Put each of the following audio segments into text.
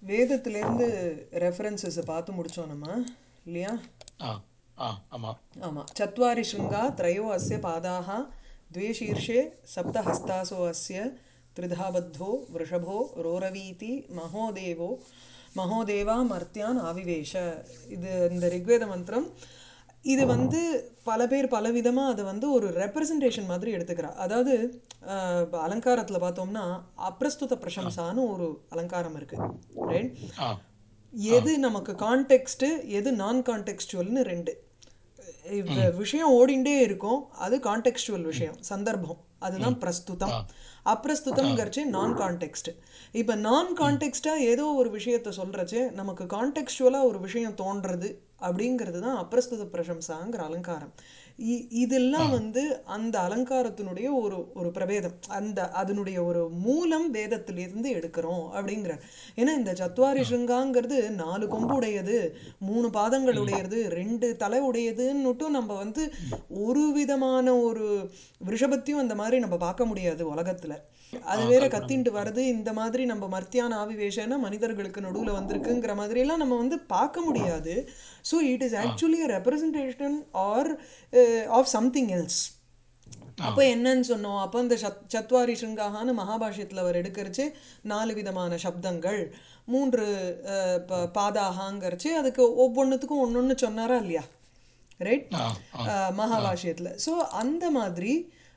வேதத்திலேருந்து ரெஃபரன்சஸை பார்த்து முடிச்சோம் நம்ம இல்லையா ஆ ஆ ஆமா ஆமாம் சத்வாரி शृङ्गा त्रयो अस्य पादाः द्वे शीर्षे सप्तहस्तासो अस्य त्रिधाबद्धो वृषभो रोरवीति महोदेवो மகோதேவா மர்த்தியான் ஆவிவேஷ இது இந்த ரிக்வேத மந்திரம் இது வந்து பல பேர் பல விதமாக அதை வந்து ஒரு ரெப்ரசன்டேஷன் மாதிரி எடுத்துக்கிறா அதாவது அஹ், அலங்காரத்தில் பார்த்தோம்னா அப்பிரஸ்துத பிரசம்சான்னு ஒரு அலங்காரம் இருக்கு ரைட் ஆ எது நமக்கு கான்டெக்ஸ்ட் எது நான் கான்டெக்ஸ்டுவல்னு ரெண்டு இப்ப விஷயம் ஓடிண்டே இருக்கும் அது கான்டெக்ஸ்டுவல் விஷயம் சந்தர்ப்பம் அதுதான் பிரஸ்துதம் அப்பிரஸ்துதம்ங்கிறச்சு நான் கான்டெக்ஸ்ட் இப்போ நான் கான்டெக்ஸ்டாக ஏதோ ஒரு விஷயத்தை சொல்கிறச்சு நமக்கு கான்டெக்ஸ்டுவலாக ஒரு விஷயம் தோன்றது அப்படிங்கிறது தான் அப்பிரஸ்துத பிரசம்சாங்கிற அலங்காரம் இ- இதெல்லாம் வந்து அந்த அலங்காரத்தினுடைய ஒரு ஒரு பிரபேதம் அந்த அதனுடைய ஒரு மூலம் வேதத்திலிருந்து எடுக்கிறோம் அப்படிங்கிற ஏன்னா இந்த சத்வாரி ஸ்ருங்காங்கிறது நாலு கொம்பு உடையது மூணு பாதங்கள் உடையது ரெண்டு தலை உடையதுன்னுட்டும் நம்ம வந்து ஒரு விதமான ஒரு விஷபத்தையும் அந்த மாதிரி நம்ம பார்க்க முடியாது உலகத்துல அது வேற கத்தின்ட்டு வருது இந்த மாதிரி நம்ம மர்த்தியான ஆவிவேஷனா மனிதர்களுக்கு நடுவுல வந்திருக்குங்கிற மாதிரி எல்லாம் நம்ம வந்து பார்க்க முடியாது so it is actually representation are of something else அப்போ என்னன்னு சொன்னோம் அப்போ இந்த சத் சத்வாரி ஸ்ருங்காகான்னு மகாபாஷ்யத்தில் அவர் எடுக்கிறச்சு நாலு விதமான சப்தங்கள் மூன்று அஹ், ப- பாதாகாங்கிறச்சு அதுக்கு ஒவ்வொன்றுத்துக்கும் ஒன்னொன்னு சொன்னாரா இல்லையா ரைட் ஆ ஆ மகாபாஷ்யத்தில் ஸோ அந்த மாதிரி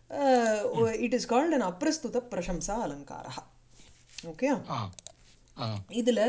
இட் இஸ் கால்ட் அன் அப்பிரஸ்துத பிரசம்சா அலங்காரா ஓகே ஆ ஆ இதில்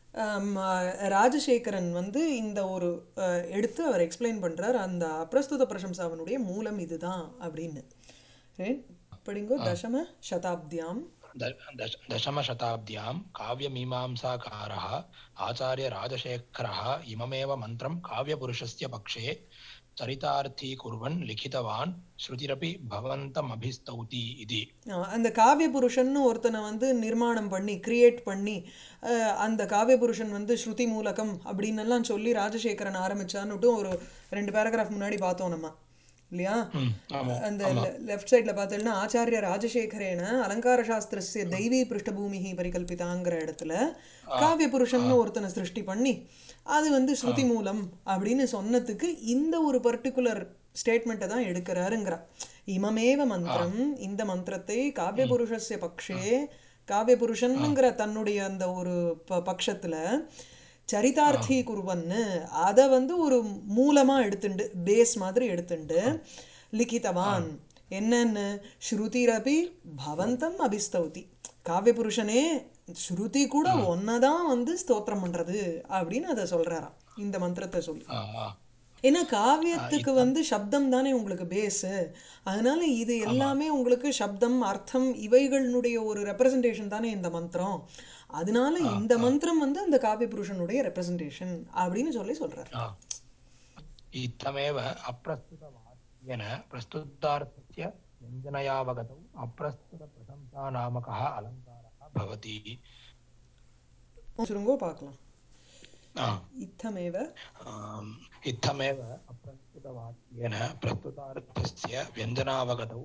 ராஜசேகரன் வந்து இந்த ஒரு அஹ், எடுத்து அவர் எக்ஸ்பிளைன் பண்றார் அந்த அப்பிரஸ்துத பிரசம்சாவனுடைய மூலம் இதுதான் அப்படின்னு Right? படிங்கோ தசம சதாப்தியாம் द- दश- दशमशताब्द्यां काव्यमीमांसाकारः आचार्यराजशेखरः इममेव मन्त्रं काव्यपुरुषस्य पक्षे चरितार्थीकुर्वन् लिखितवान् श्रुतिरपि भवन्तमभिस्तौति इति அஹ், அந்த காவிய புருஷன்னு ஒருத்தனை வந்து நிர்மாணம் பண்ணி கிரியேட் பண்ணி அஹ், அந்த காவிய புருஷன் வந்து ஸ்ருதி மூலகம் அப்படின்னு எல்லாம் சொல்லி ராஜசேகரன் ஆரம்பிச்சான்னுட்டு ஒரு ரெண்டு பேராகிராஃப் முன்னாடி பார்த்தோம் நம்ம இல்லையா ம், ஆமா அந்த லெஃப்ட் சைடில் பார்த்தோம்னா ஆச்சாரிய ராஜசேகரேன அலங்கார சாஸ்திரஸ்ய தெய்வீ பிருஷ்டபூமி பரிகல்பிதாங்கிற இடத்துல காவிய புருஷன்னு ஒருத்தனை சிருஷ்டி பண்ணி அது வந்து ஸ்ருதி மூலம் அப்படின்னு சொன்னதுக்கு இந்த ஒரு பர்டிகுலர் ஸ்டேட்மெண்ட்டை தான் எடுக்கிறாருங்கிறா இமமேவ மந்திரம் இந்த மந்திரத்தை காவிய புருஷஸ்ய பக்ஷே காவிய புருஷனுங்கிற தன்னுடைய அந்த ஒரு ப பட்சத்துல சரிதார்த்தி குருவன்னு அதை வந்து ஒரு மூலமா எடுத்துண்டு பேஸ் மாதிரி எடுத்துண்டு லிখিতவான் என்னன்னு ஸ்ருதிரபி பவந்தம் அபிஸ்தௌதி காவிய புருஷனே ஸ்ருதி கூட ஒன்னதான் வந்து ஸ்தோத்திரம் பண்றது அப்படின்னு அதை சொல்றாராம் இந்த மந்திரத்தை சொல்லி ஆ, ஆ. ஏன்னா காவியத்துக்கு வந்து சப்தம் தானே உங்களுக்கு பேஸு அதனால இது எல்லாமே உங்களுக்கு சப்தம் அர்த்தம் இவைகளுடைய ஒரு ரெப்ரசன்டேஷன் தானே இந்த மந்திரம் அதனால இந்த மந்திரம் வந்து அந்த காவிய புருஷனுடைய ரெப்ரசன்டேஷன் அப்படின்னு சொல்லி சொல்றாரு आ। इत्थमेव अप्रस्तुतवाक्येन प्रस्तुतार्थस्य व्यञ्जनयावगतौ अप्रस्तुतप्रशंसानामकः अलङ्कारः भवति சுருங்கோ பார்க்கலாம் आ। இத்தமேவ आम्, इत्थमेव अप्रस्तुतवाक्येन प्रस्तुतार्थस्य व्यञ्जनावगतौ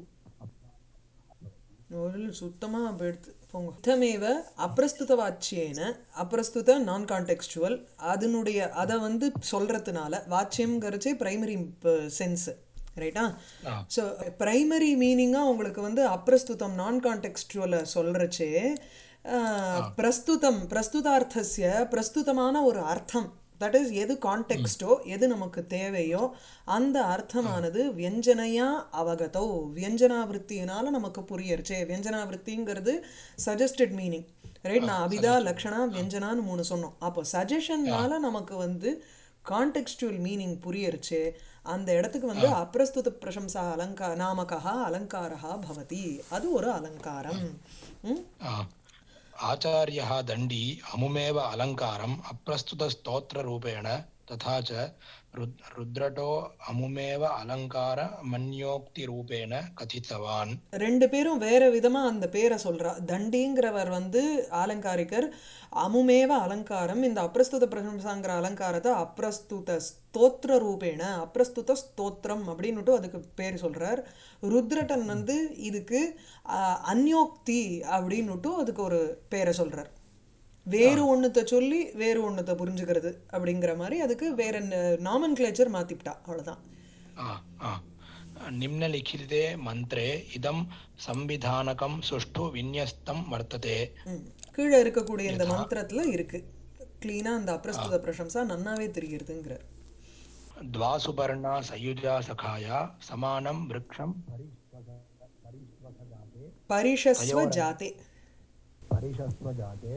ஒரு சுத்தமா போயிடுது போங்க இத்தமேவ அப்பிரஸ்துத வாச்சியேன அப்பிரஸ்துத நான் கான்டெக்ஸ்டுவல் அதனுடைய அதை வந்து சொல்றதுனால வாச்சியம்ங்கிறச்சே பிரைமரி சென்ஸ் ரைட்டா ஆ. ஸோ பிரைமரி மீனிங்காக உங்களுக்கு வந்து அப்பிரஸ்துதம் நான் கான்டெக்ஸ்டுவலை சொல்கிறச்சே பிரஸ்துதம் பிரஸ்துதார்த்தஸ்ய பிரஸ்துதமான ஒரு அர்த்தம் தட் இஸ் எது கான்டெக்ஸ்டோ எது நமக்கு தேவையோ அந்த அர்த்தமானது வியஞ்சனையா அவகதோ வியஞ்சனாவிருத்தியினால நமக்கு புரியறச்சே வியஞ்சனாவிருத்திங்கிறது சஜஸ்டட் மீனிங் ரைட் நான் அபிதா லக்ஷணா வியஞ்சனான்னு மூணு சொன்னோம் அப்போ சஜஷன்னால நமக்கு வந்து கான்டெக்ஸ்டுவல் மீனிங் புரியறச்சே அந்த இடத்துக்கு வந்து அப்பிரஸ்துத பிரசம்சா அலங்கா நாமகா அலங்காரா பவதி அது ஒரு அலங்காரம் ம்? आ। आचार्यः दण्डी अमुमेव अलङ्कारम् अप्रस्तुतस्तोत्ररूपेण तथा च रुद् रुद्रटो अमुमेव अलङ्कारमन्योक्तिरूपेण कथितवान् ரெண்டு பேரும் வேற விதமா அந்த பேரை சொல்றா தண்டிங்கிறவர் வந்து ஆலங்காரிகர் அமுமேவ அலங்காரம் இந்த அப்பிரஸ்துத பிரசம்சாங்கிற அலங்காரத்தை அப்பிரஸ்துத ஸ்தோத்திர ரூபேண அப்பிரஸ்துத ஸ்தோத்திரம் அப்படின்னுட்டு அதுக்கு பேர் சொல்றார் ருத்ரட்டன் வந்து இதுக்கு ஆஹ், அந்யோக்தி அப்படின்னுட்டு அதுக்கு ஒரு பேரை சொல்றார் வேறு ஒண்ணுத்த சொல்லி வேறு ஒண்ணுத்த புரிஞ்சுக்கிறது அப்படிங்கிற மாதிரி அதுக்கு வேற நாமன் கிளேச்சர் மாத்திவிட்டா அவ்வளவுதான் आ, आ, निम्नलिखिते मन्त्रे इदं संविधानकं सुष्ठु विन्यस्तं वर्तते ம். கீழே இருக்கக்கூடிய இந்த மந்திரத்துல இருக்கு கிளீனா அந்த அப்பிரஸ்துத பிரசம்சா நன்னாவே தெரிகிறதுங்கிறார் द्वा सुपर्णा सयुजा सखाया समानं वृक्षं परिष्वग- परिष्वगजाते பரிஷஸ்வ ஜாதே परिषस्वजाते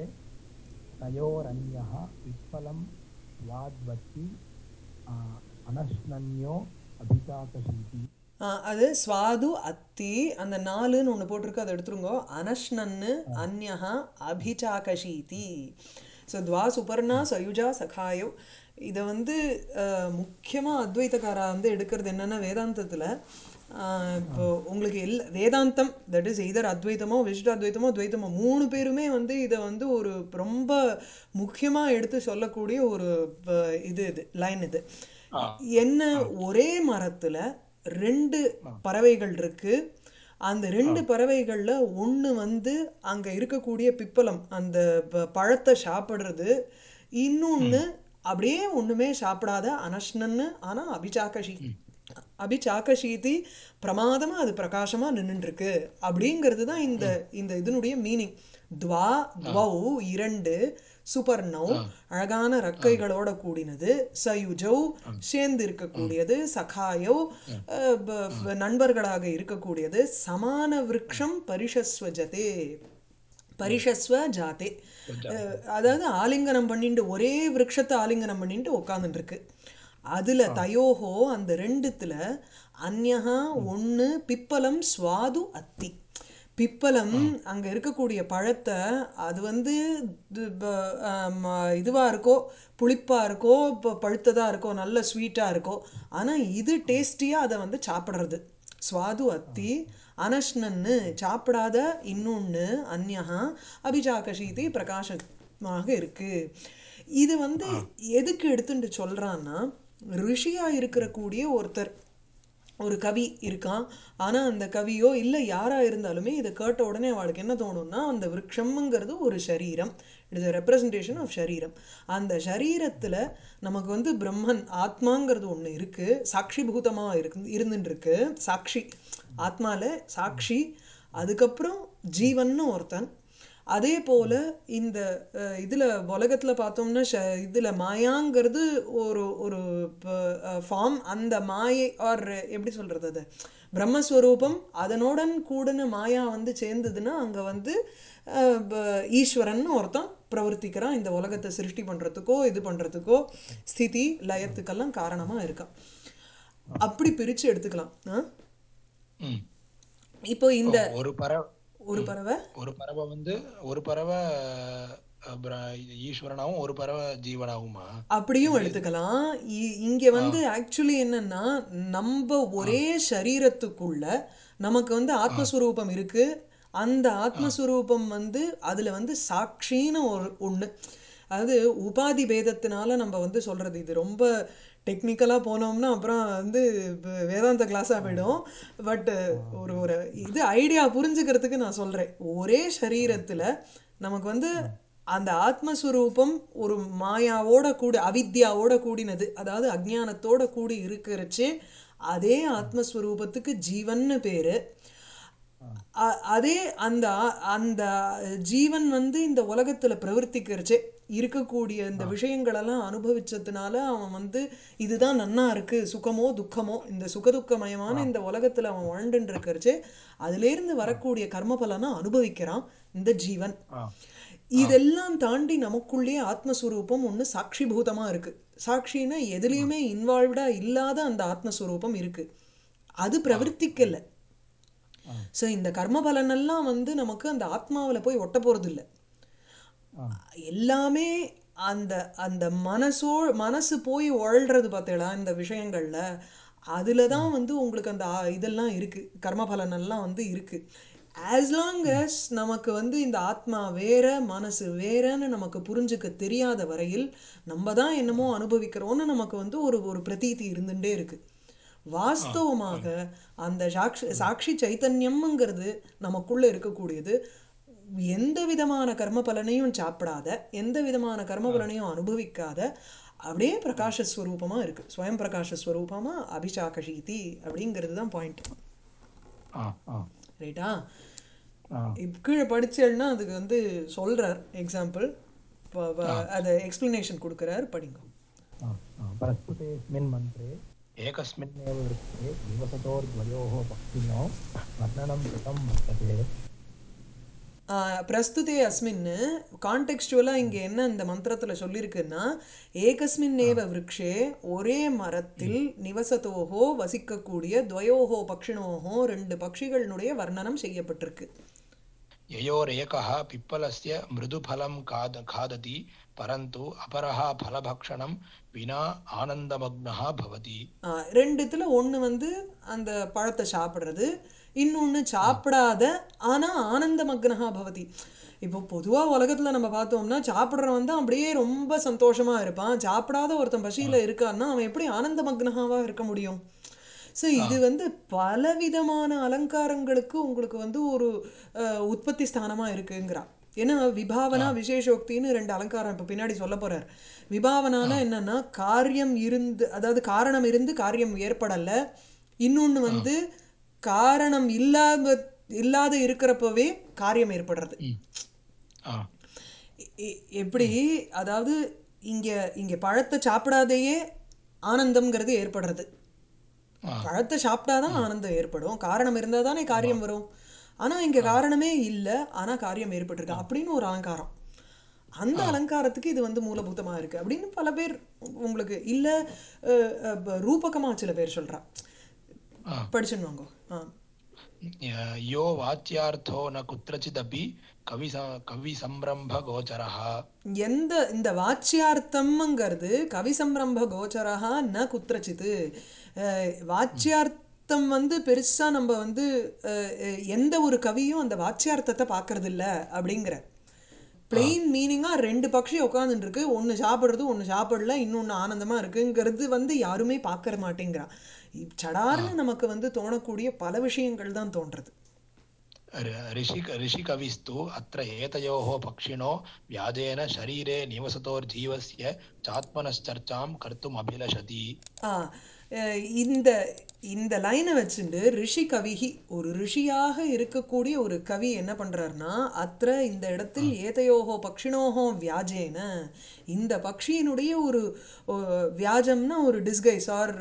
तयोरन्यः वित्फलं वाद्वत्ति आ, अनश्नन्यो अभिचाकशीति ஆ, அது ஸ்வாது அத்தி அந்த நாலுன்னு ஒன்று போட்டிருக்கு அதை எடுத்துருங்கோ அனஷ்னன்னு அந்யஹா அபிச்சாகஷீதி ஸோ துவா சுபர்ணா சயுஜா சகாயோ இதை வந்து முக்கியமாக அத்வைத்தக்காரா வந்து எடுக்கிறது என்னென்னா வேதாந்தத்தில் இப்போ உங்களுக்கு எல்லா வேதாந்தம் தட் இஸ் எய்தர் அத்வைத்தமோ விசிஷ்ட அத்வைத்தமோ துவைத்தமோ மூணு பேருமே வந்து இதை வந்து ஒரு ரொம்ப முக்கியமாக எடுத்து சொல்லக்கூடிய ஒரு அஹ், இது இது லைன் இது என்ன ஒரே மரத்துல ரெண்டு பறவைகள் இருக்கு அந்த ரெண்டு பறவைகள்ல ஒண்ணு வந்து அங்க இருக்கக்கூடிய பிப்பலம் அந்த ப- பழத்தை சாப்பிடுறது இன்னொன்னு அப்படியே ஒண்ணுமே சாப்பிடாத அனஷ்னன்னு ஆனா அபிச்சாக்கஷி அபிச்சாக்கஷீதி பிரமாதமா அது பிரகாசமா நின்னுட்டு இருக்கு அப்படிங்கிறது தான் இந்த இந்த இதனுடைய மீனிங் துவா துவௌ இரண்டு சுபர்ணௌ அழகான ரக்கைகளோட கூடினது சயுஜௌ சேர்ந்து இருக்கக்கூடியது சகாயோ அஹ், ப- ப- நண்பர்களாக இருக்கக்கூடியது சமான விருட்சம் பரிஷஸ்வஜதே பரிஷஸ்வ ஜாதே அஹ், அதாவது ஆலிங்கனம் பண்ணிட்டு ஒரே விருட்சத்தை ஆலிங்கனம் பண்ணிட்டு உட்காந்துட்டு இருக்கு அதுல தயோஹோ அந்த ரெண்டுத்துல அந்யஹா ஒண்ணு பிப்பலம் ஸ்வாது அத்தி பிப்பலம் அங்க இருக்கக்கூடிய பழத்தை அது வந்து இது ப- ஆம், இதுவா இருக்கோ புளிப்பா இருக்கோ ப- பழுத்ததா இருக்கோ நல்ல ஸ்வீட்டா இருக்கோ ஆனா இது டேஸ்டியா அதை வந்து சாப்பிடுறது ஸ்வாது அத்தி அனஷ்னன்னு சாப்பிடாத இன்னொன்னு அந்யஹா அபிஜாகஷீதி பிரகாசமாக இருக்கு இது வந்து எதுக்கு எடுத்துட்டு சொல்றான்னா ரிஷியா இருக்கிற கூடிய ஒருத்தர் ஒரு கவி இருக்கான் ஆனா அந்த கவியோ இல்ல யாரா இருந்தாலுமே இதை கேட்ட உடனே அவளுக்கு என்ன தோணும்னா அந்த விருட்சம்ங்கிறது ஒரு சரீரம் இட்ஸ் ரெப்ரசன்டேஷன் ஆஃப் சரீரம் அந்த சரீரத்துல நமக்கு வந்து பிரம்மன் ஆத்மாங்கிறது ஒண்ணு இருக்கு சாட்சி பூதமா இருக்கு இருந்துட்டு இருக்கு சாட்சி ஆத்மால சாட்சி அதுக்கப்புறம் ஜீவன்னு ஒருத்தன் அதே போல இந்த அஹ், இதுல உலகத்துல பார்த்தோம்னா ஷ- இதுல மாயாங்கிறது ஒரு ஒரு ஃபார்ம் அந்த மாயை ஆர் எப்படி சொல்றது அது பிரம்மஸ்வரூபம் அதனுடன் கூடின மாயா வந்து சேர்ந்ததுன்னா அங்க வந்து அஹ், ப- ஈஸ்வரன் ஒருத்தன் பிரவர்த்திக்கிறான் இந்த உலகத்தை சிருஷ்டி பண்றதுக்கோ இது பண்றதுக்கோ ஸ்திதி லயத்துக்கெல்லாம் காரணமா இருக்கான் அப்படி பிரிச்சு எடுத்துக்கலாம் ஆ? ம். இப்போ இந்த ஒரு பறவை ஒரு பறவை ஒரு பறவை வந்து ஒரு பறவை அஹ், பிர- இது ஈஸ்வரனாவும் ஒரு பறவை ஜீவனாகுமா அப்படியும் எடுத்துக்கலாம் இ- இங்க வந்து ஆக்சுவலி என்னன்னா நம்ம ஒரே சரீரத்துக்குள்ள நமக்கு வந்து ஆத்மஸ்வரூபம் இருக்கு அந்த ஆத்மஸ்வரூபம் வந்து அதுல வந்து சாட்சின்னு ஒரு ஒண்ணு அதாவது உபாதி பேதத்தினால நம்ம வந்து சொல்றது இது ரொம்ப டெக்னிக்கலா போனோம்னா அப்புறம் வந்து வே- வேதாந்த கிளாஸா போயிடும் பட் ஒரு ஒரு இது ஐடியா புரிஞ்சுக்கிறதுக்கு நான் சொல்றேன் ஒரே சரீரத்துல நமக்கு வந்து அந்த ஆத்மஸ்வரூபம் ஒரு மாயாவோட கூடி அவித்யாவோட கூடினது அதாவது அஜ்ஞானத்தோட கூடி இருக்கிறச்சே அதே ஆத்மஸ்வரூபத்துக்கு ஜீவன்னு பேரு அ- அதே அந்த ஆ- அந்த ஜீவன் வந்து இந்த உலகத்துல பிரவர்த்திக்கிறச்சே இருக்கக்கூடிய இந்த விஷயங்களெல்லாம் அனுபவிச்சதுனால அவன் வந்து இதுதான் நன்னா இருக்கு சுகமோ துக்கமோ இந்த சுகதுக்கமயமான இந்த உலகத்துல அவன் வாழ்ந்துட்டு இருக்கிறச்சே அதிலிருந்து வரக்கூடிய கர்ம பலனை அனுபவிக்கிறான் இந்த ஜீவன் ஆ. இதெல்லாம் தாண்டி நமக்குள்ளேயே ஆத்மஸ்வரூபம் ஒண்ணு சாட்சிபூதமா இருக்கு சாட்சின்னா எதுலயுமே இன்வால்வ்டா இல்லாத அந்த ஆத்மஸ்வரூபம் இருக்கு அது பிரவர்த்திக்கல சோ இந்த கர்ம பலனெல்லாம் வந்து நமக்கு அந்த ஆத்மாவுல போய் ஒட்ட போறது இல்ல எல்லாமே அந்த அந்த மனசோ மனசு போய் உழல்றது பார்த்தேளா இந்த விஷயங்கள்ல அதுல தான் வந்து உங்களுக்கு அந்த ஆ- இதெல்லாம் இருக்கு கர்ம பலனெல்லாம் வந்து இருக்கு as long as நமக்கு வந்து இந்த ஆத்மா வேற மனசு வேறன்னு நமக்கு புரிஞ்சுக்க தெரியாத வரையில் நம்ம தான் என்னமோ அனுபவிக்கிறோம்னு நமக்கு வந்து ஒரு ஒரு பிரதீதி இருந்துட்டே இருக்கு வாஸ்தவமாக அந்த சாட்சி சாட்சி சைத்தன்யம்ங்கிறது நமக்குள்ள இருக்கக்கூடியது எந்த விதமான கர்ம பலனையும் சாப்பிடாத எந்த விதமான கர்ம பலனையும் அனுபவிக்காத அப்படியே பிரகாஷஸ்வரூபமா இருக்கு ஸ்வயம் பிரகாஷஸ்வரூபமா அபிஷாகஷீதி அப்படிங்கிறது தான் பாயிண்ட் ஆ ஆ ரைட்டா ஆ இப்ப கீழே படிச்சேன்னா அதுக்கு வந்து சொல்றார் எக்ஸாம்பிள் அதை எக்ஸ்பிளனேஷன் கொடுக்குறார் படிங்க आ, आ, प्रस्तुतेऽस्मिन् मन्त्रे एकस्मिन्नेव एव वृत्ते दिवसतोर्द्वयोः पक्षिणो वर्णनं कृतं वर्तते பிரஸ்துதே அஸ்மின் கான்டெக்ஸ்டுவலாக இங்கே என்ன இந்த மந்திரத்தில் சொல்லியிருக்குன்னா ஏகஸ்மின் ஏவ விரக்ஷே ஒரே மரத்தில் நிவசத்தோகோ வசிக்கக்கூடிய துவயோகோ பக்ஷிணோகோ ரெண்டு பட்சிகளினுடைய வர்ணனம் செய்யப்பட்டிருக்கு ययोरेकः पिप्पलस्य मृदुफलं खाद खादति परन्तु अपरः फलभक्षणं विना आनन्दमग्नः भवति ஆ, ரெண்டுத்துல ஒன்று வந்து அந்த பழத்தை சாப்பிட்றது இன்னொன்று சாப்பிடாத ஆனால் ஆனந்த மக்னஹா பவதி இப்போ பொதுவாக உலகத்தில் நம்ம பார்த்தோம்னா சாப்பிட்றவன் தான் அப்படியே ரொம்ப சந்தோஷமா இருப்பான் சாப்பிடாத ஒருத்தன் பசியில் இருக்கான்னா அவன் எப்படி ஆனந்த மக்னஹாவா இருக்க முடியும் ஸோ இது வந்து பலவிதமான அலங்காரங்களுக்கு உங்களுக்கு வந்து ஒரு அஹ், உற்பத்தி ஸ்தானமா இருக்குங்கிறா ஏன்னா விபாவனா விசேஷோக்தின்னு ரெண்டு அலங்காரம் இப்போ பின்னாடி சொல்ல போறார் விபாவனானா என்னன்னா காரியம் இருந்து அதாவது காரணம் இருந்து காரியம் ஏற்படலை இன்னொன்று வந்து காரணம் இல்லாம இல்லாத இருக்கிறப்பவே காரியம் ஏற்படுறது ம். ஆ எ- எப்படி அதாவது இங்க இங்க பழத்தை சாப்பிடாதையே ஆனந்தம்ங்கிறது ஏற்படுறது ஆ பழத்தை சாப்பிட்டாதான் ஆனந்தம் ஏற்படும் காரணம் இருந்தால் தானே காரியம் வரும் ஆனா இங்க காரணமே இல்லை ஆனா காரியம் ஏற்பட்டிருக்கு அப்படின்னு ஒரு அலங்காரம் அந்த அலங்காரத்துக்கு இது வந்து மூலபூதமா இருக்கு அப்படின்னு பல பேர் உங்களுக்கு இல்ல அஹ், அஹ், ப- ரூபகமா சில பேர் சொல்றா ஆ படிச்சுன்னு வாங்க ஆ यो वाच्यार्थो न कुत्रचिदपि कवि कविसम्रम्भगोचरः எந்த இந்த வாச்சியார்த்தம்ங்கிறது கவி சம்பிரம்ப கோச்சரா ந குத்திரச்சித்து அஹ், வாச்சியார்த்தம் வந்து பெருசா நம்ம வந்து அஹ், அஹ், எந்த ஒரு கவியும் அந்த வாச்சியார்த்தத்தை பார்க்கறது இல்ல அப்படிங்கிற பிளெயின் மீனிங்காக ரெண்டு பட்சி உட்காந்துட்டு இருக்கு ஒன்று சாப்பிட்றது ஒன்று சாப்பிடல இன்னொன்று ஆனந்தமாக இருக்குங்கிறது வந்து யாருமே பார்க்கற மாட்டேங்கிறா சடார்னு நமக்கு வந்து தோணக்கூடிய பல விஷயங்கள் தான் தோன்றது र- ऋषि ऋषिकविस्तु अत्र एतयोः पक्षिणो व्याजेन शरीरे निवसतोर्जीवस्य चात्मनश्चर्चां कर्तुम् अभिलषति ஆ அஹ் இந்த இந்த லைனை வச்சுட்டு ரிஷி கவிகி ஒரு ரிஷியாக இருக்கக்கூடிய ஒரு கவி என்ன பண்றாருன்னா அത്ര இந்த இடத்தில் ஏதையோகோ பக்ஷினோகோ வியாஜேன இந்த பக்ஷியினுடைய ஒரு அஹ், வியாஜம்னா ஒரு டிஸ்கைஸ் ஆர்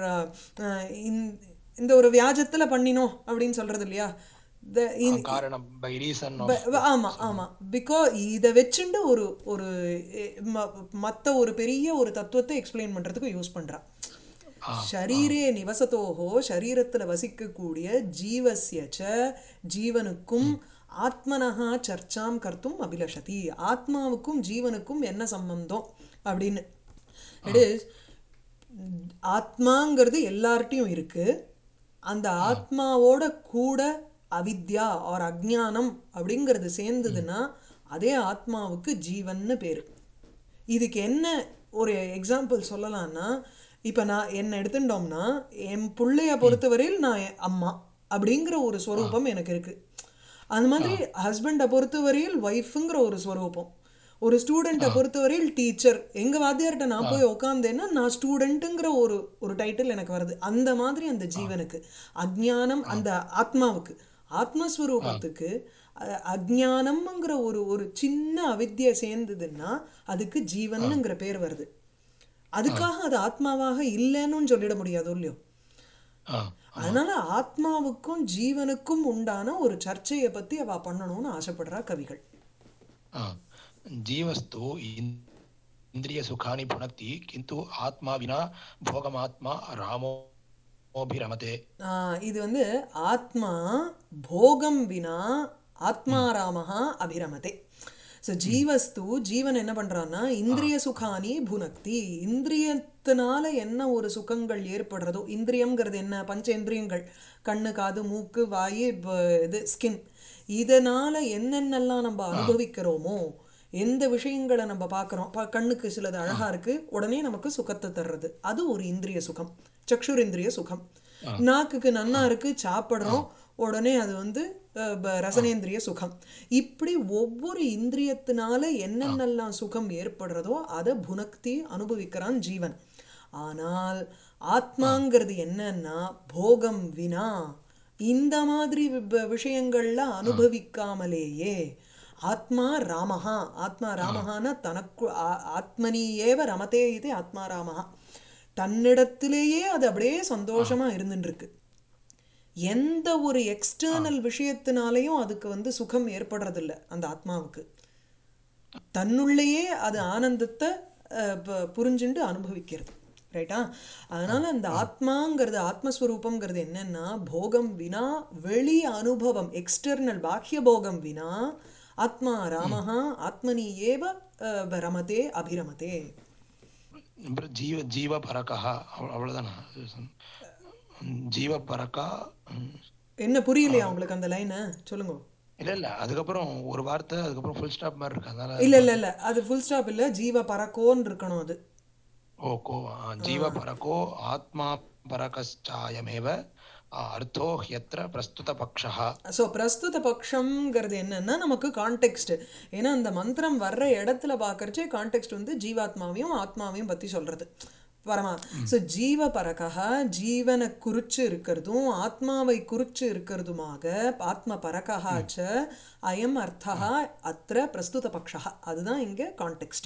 இந்த ஒரு வியாஜத்துல பண்ணினோம் அப்படின்னு சொல்றது இல்லையா The- இந்த- कारणं by reason of ப- ப- ஆமா ஆமா பிகா இதை வச்சுண்டு ஒரு ஒரு எ- ம- மத்த ஒரு பெரிய ஒரு தத்துவத்தை எக்ஸ்பிளைன் பண்றதுக்கு யூஸ் பண்றா ஷரீரே நிவசத்தோகோ சரீரத்துல வசிக்கக்கூடிய ஜீவஸ்ய ச ஜீவனுக்கும் ஆத்மனஹா சர்ச்சாம் கர்த்தும் அபிலஷதி ஆத்மாவுக்கும் ஜீவனுக்கும் என்ன சம்பந்தம் அப்படின்னு இட் இஸ் ஆத்மாங்கிறது எல்லார்ட்டையும் இருக்கு அந்த ஆத்மாவோட கூட அவித்யா ஆர் அஜ்ஞானம் அப்படிங்கிறது சேர்ந்ததுன்னா அதே ஆத்மாவுக்கு ஜீவன்னு பேரு இதுக்கு என்ன ஒரு எக்ஸாம்பிள் சொல்லலாம்னா இப்போ நான் என்ன எடுத்துட்டோம்னா என் பிள்ளைய பொறுத்தவரையில் நான் என் அம்மா அப்படிங்கிற ஒரு ஸ்வரூபம் எனக்கு இருக்கு அந்த மாதிரி ஹஸ்பண்டை பொறுத்தவரையில் ஒய்ஃபுங்கிற ஒரு ஸ்வரூபம் ஒரு ஸ்டூடெண்ட்டை பொறுத்தவரையில் டீச்சர் எங்க வாத்தியார்கிட்ட நான் போய் உட்காந்தேன்னா நான் ஸ்டூடெண்ட்டுங்கிற ஒரு ஒரு டைட்டில் எனக்கு வருது அந்த மாதிரி அந்த ஜீவனுக்கு அஜ்ஞானம் அந்த ஆத்மாவுக்கு ஆத்மஸ்வரூபத்துக்கு அ- அஜ்ஞானம்ங்கிற ஒரு ஒரு சின்ன அவித்யை சேர்ந்ததுன்னா அதுக்கு ஜீவனுங்கிற பேர் வருது அதுக்காக அது ஆத்மாவாக இல்லைன்னு சொல்லிட முடியாது இல்லையோ ஆ அதனால ஆத்மாவுக்கும் ஜீவனுக்கும் உண்டான ஒரு சர்ச்சையை பத்தி அவ பண்ணணும்னு ஆசைப்படுறா கவிகள் आ, जीवस्तु इन्- इन्द्रियसुखानि भुनक्ति किन्तु आत्मा विना भोगमात्मा रामोऽभिरमते ஆஹ் இது வந்து ஆத்மா போகம் வினா ஆத்மாராமஹா அபிரமதே ஸோ ஜீவஸ்து ஜீவன் என்ன பண்றான்னா இந்திரிய சுகானி புனக்தி இந்திரியத்தினால என்ன ஒரு சுகங்கள் ஏற்படுறதோ இந்திரியம்ங்கிறது என்ன பஞ்சேந்திரியங்கள் கண்ணு காது மூக்கு வாயு ப- இது ஸ்கின் இதனால என்னென்னலாம் நம்ம அனுபவிக்கிறோமோ எந்த விஷயங்களை நம்ம பார்க்குறோம் ப கண்ணுக்கு சிலது அழகா இருக்கு உடனே நமக்கு சுகத்தை தர்றது அது ஒரு இந்திரிய சுகம் சக்ஷுரேந்திரிய சுகம் நாக்குக்கு நன்னா இருக்கு சாப்பிட்றோம் உடனே அது வந்து அஹ், ப- ரசனேந்திரிய சுகம் இப்படி ஒவ்வொரு இந்திரியத்தினால என்னென்னலாம் சுகம் ஏற்படுறதோ அதை புனக்தி அனுபவிக்கிறான் ஜீவன் ஆனால் ஆத்மாங்கிறது என்னன்னா போகம் வினா இந்த மாதிரி வி- விஷயங்கள்ல அனுபவிக்காமலேயே ஆத்மா ராமஹா ஆத்மா ராமஹான்னா தனக்கு ஆ- ஆத்மனி ஏவ ரமதே இது ஆத்மா ராமஹா தன்னிடத்திலேயே அது அப்படியே சந்தோஷமா இருந்துட்டு இருக்கு எந்த ஒரு எக்ஸ்டர்னல் விஷயத்தினாலையும் அதுக்கு வந்து சுகம் ஏற்படுறதில்ல அந்த ஆத்மாவுக்கு தன்னுள்ளேயே அது ஆனந்தத்தை அஹ், ப- புரிஞ்சுண்டு அனுபவிக்கிறது ரைட்டா அதனால அந்த ஆத்மாங்கிறது ஆத்மஸ்வரூபம்ங்கிறது என்னன்னா போகம் வினா வெளி அனுபவம் எக்ஸ்டர்னல் பாக்கிய போகம் வினா ஆத்மா ராமஹா ஆத்மனி ஏவ அஹ், ரமதே அபிரமதே அப்புறம் ஜீவ ஜீவ பரகா அவ்- அவ்வளவுதானா ஜீவ பரகா ம். என்ன புரியலையா உங்களுக்கு அந்த லைனை சொல்லுங்க இல்ல இல்ல அதுக்கப்புறம் ஒரு வார்த்தை அதுக்கப்புறம் ஃபுல் ஸ்டாப் மாதிரி இருக்கு அதனால இல்ல இல்ல இல்ல அது ஃபுல் ஸ்டாப் இல்ல ஜீவ பரக்கோன்னு இருக்கணும் அது ஓ கோ ஆ, ஜீவ பரகோ ஆத்மா பரகச்சாயமேவ ஆ, அர்த்தோ ஹ்யத்ர பிரஸ்துத பக்ஷா ஸோ பிரஸ்துத பக்ஷம்ங்கிறது என்னன்னா நமக்கு கான்டெக்ஸ்ட் ஏன்னா அந்த மந்திரம் வர்ற இடத்துல பார்க்கறச்சே கான்டெக்ஸ்ட் வந்து ஜீவாத்மாவையும் ஆத்மாவையும் பற்றி சொல்றது பரமா ஸோ ஜீவ பரகா ஜீவனை குறிச்சு இருக்கிறதும் ஆத்மாவை குறிச்சு இருக்கிறதுமாக ஆத்ம பரகா ச அயம் அர்த்தா அத்திர பிரஸ்துத பக்ஷா அதுதான் இங்கே கான்டெக்ஸ்ட்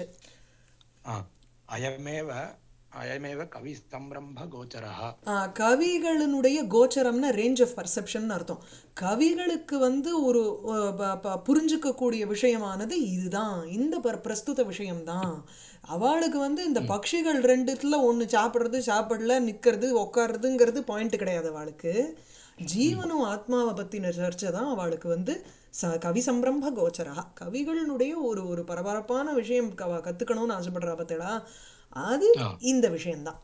ஆ, அயமேவ அயமேவ கவி சம்பிரம்ப கோச்சரா கவிகளினுடைய கோச்சரம்னா ரேஞ்ச் ஆஃப் பர்செப்ஷன் அர்த்தம் கவிகளுக்கு வந்து ஒரு அஹ், ப- ப- புரிஞ்சுக்கக்கூடிய விஷயமானது இதுதான் இந்த பர் பிரஸ்துத விஷயம்தான் அவளுக்கு வந்து இந்த பட்சிகள் ரெண்டுத்துல ஒன்று சாப்பிட்றது சாப்பிடல நிற்கிறது உட்காருறதுங்கிறது பாயிண்ட் கிடையாது அவளுக்கு ஜீவனும் ஆத்மாவை பற்றின சர்ச்சை தான் அவளுக்கு வந்து ச கவி சம்பிரம்ப கோச்சரா கவிகளினுடைய ஒரு ஒரு பரபரப்பான விஷயம் அவ கற்றுக்கணும்னு ஆசைப்படுறா பார்த்தேடா அது இந்த விஷயம்தான்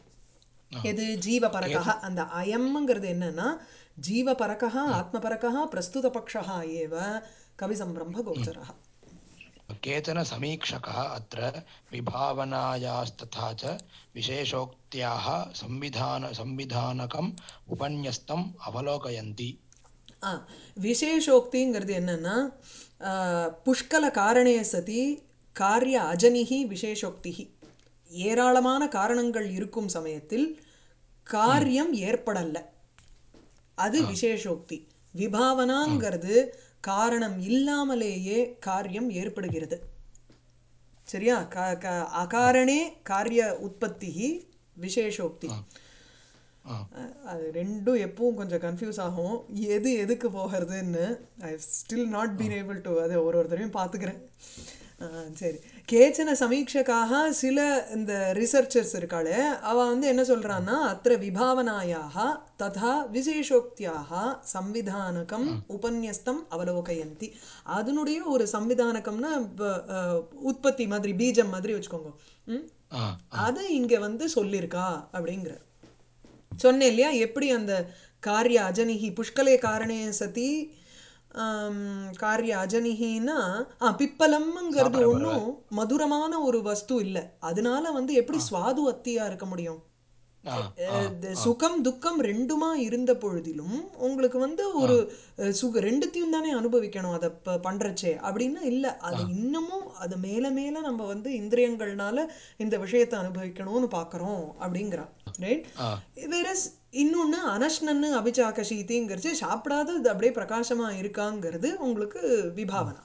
எது ஜீவ பரகா அந்த அயம்ங்கிறது என்னன்னா ஜீவ பரகா ஆத்ம பரகா பிரஸ்துத பக்ஷா ஏவ கவி சம்பிரம்ப கோச்சரா केचन समीक्षकाः अत्र विभावनायास्तथा च विशेषोक्त्याः संविधान संविधानकम् उपन्यस्तम् अवलोकयन्ति ஆ விசேஷோக்திங்கிறது என்னன்னா ஆ, புஷ்கல காரணே சதி காரிய அஜனிகி விசேஷோக்திகி ஏராளமான காரணங்கள் இருக்கும் சமயத்தில் காரியம் ஏற்படல அது விசேஷோக்தி விபாவனாங்கிறது காரணம் இல்லாமலேயே காரியம் ஏற்படுகிறது சரியா க க அகாரணே காரிய உற்பத்தி விசேஷோக்தி ஆ. அஹ் அது ரெண்டும் எப்பவும் கொஞ்சம் கன்ஃபியூஸ் ஆகும் எது எதுக்கு போகிறதுன்னு I still not been able to அதை ஒரு ஒரு தடவையும் பார்த்துக்கிறேன் அஹ் சரி கேச்சன சமீட்சக்காக சில இந்த ரிசர்ச்சர்ஸ் இருக்காளே அவள் வந்து என்ன சொல்கிறான்னா அத்த விபாவனாயாக ததா விசேஷோக்தியாக சம்விதானகம் உபன்யஸ்தம் அவலோகயந்தி அதனுடைய ஒரு சம்விதானகம்னா இப்ப, அஹ், உற்பத்தி மாதிரி பீஜம் மாதிரி வச்சுக்கோங்க ம் ஆ அதை இங்கே வந்து சொல்லியிருக்கா அப்படிங்கிற சொன்னேன் இல்லையா எப்படி அந்த காரிய அஜனிகி புஷ்கலே காரணே சதி ஆம், காரிய அஜனிகின்னா ஆ பிப்பலம்ங்கிறது ஒன்றும் மதுரமான ஒரு வஸ்து இல்லை அதனால வந்து எப்படி சுவாது அத்தியா இருக்க முடியும் ஆ அஹ் the சுகம் துக்கம் ரெண்டுமா இருந்த பொழுதிலும் உங்களுக்கு வந்து ஒரு அஹ், சுக ரெண்டுத்தையும் தானே அனுபவிக்கணும் அதை ப பண்றச்சே அப்படின்னா இல்லை அது இன்னமும் அது மேல மேல நம்ம வந்து இந்திரியங்கள்னால இந்த விஷயத்தை அனுபவிக்கணும்னு பார்க்குறோம் அப்படிங்கிறா ரைட் ஆ வேறஸ் இன்னொன்று அனஷ்னன்னு அபிச்சாகசீதிங்கிறது சாப்பிடாத இது அப்படியே பிரகாசமா இருக்காங்கிறது உங்களுக்கு விபாவனா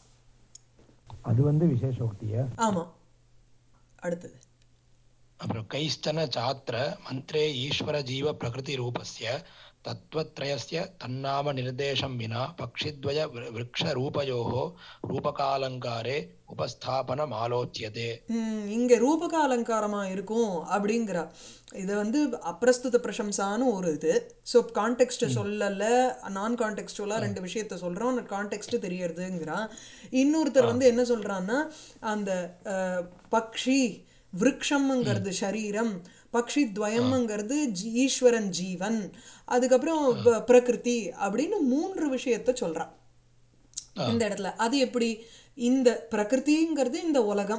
அது வந்து விசேஷோக்தியா ஆமா அடுத்தது அப்புறம் கைஷ்டன சாத்திர மந்திரே ஈஸ்வர ஜீவ பிரகிருதி ரூபஸ்ய தத்வத்ரயஸ்ய தன்னாம நிர்தேசம் வினா பக்ஷித்வய விரு- விருக்ஷ ரூபயோः ரூபகாலங்காரே உபஸ்தாபனம் ஆலோச்சியதே ம், இங்க ரூபக அலங்காரமா இருக்கும் அப்படிங்கிறா இது வந்து அப்பிரஸ்துத பிரசம்சான்னு ஒரு இது ஸோ கான்டெக்ட் சொல்லல நான் கான்டெக்ஸ்டுவலாக ரெண்டு விஷயத்த சொல்கிறோம் கான்டெக்ட் தெரியறதுங்கிறா இன்னொருத்தர் வந்து என்ன சொல்றான்னா அந்த அஹ், பக்ஷி விருக்ஷம்ங்கிறது சரீரம் பக்ஷி துவயம்ங்கிறது ஜீ- ஈஸ்வரன் ஜீவன் அதுக்கப்புறம் ப- பிரகிருதி அப்படின்னு மூன்று விஷயத்த சொல்றா இந்த இடத்துல அது எப்படி இந்த பிரகிருதிங்கிறது இந்த உலகம்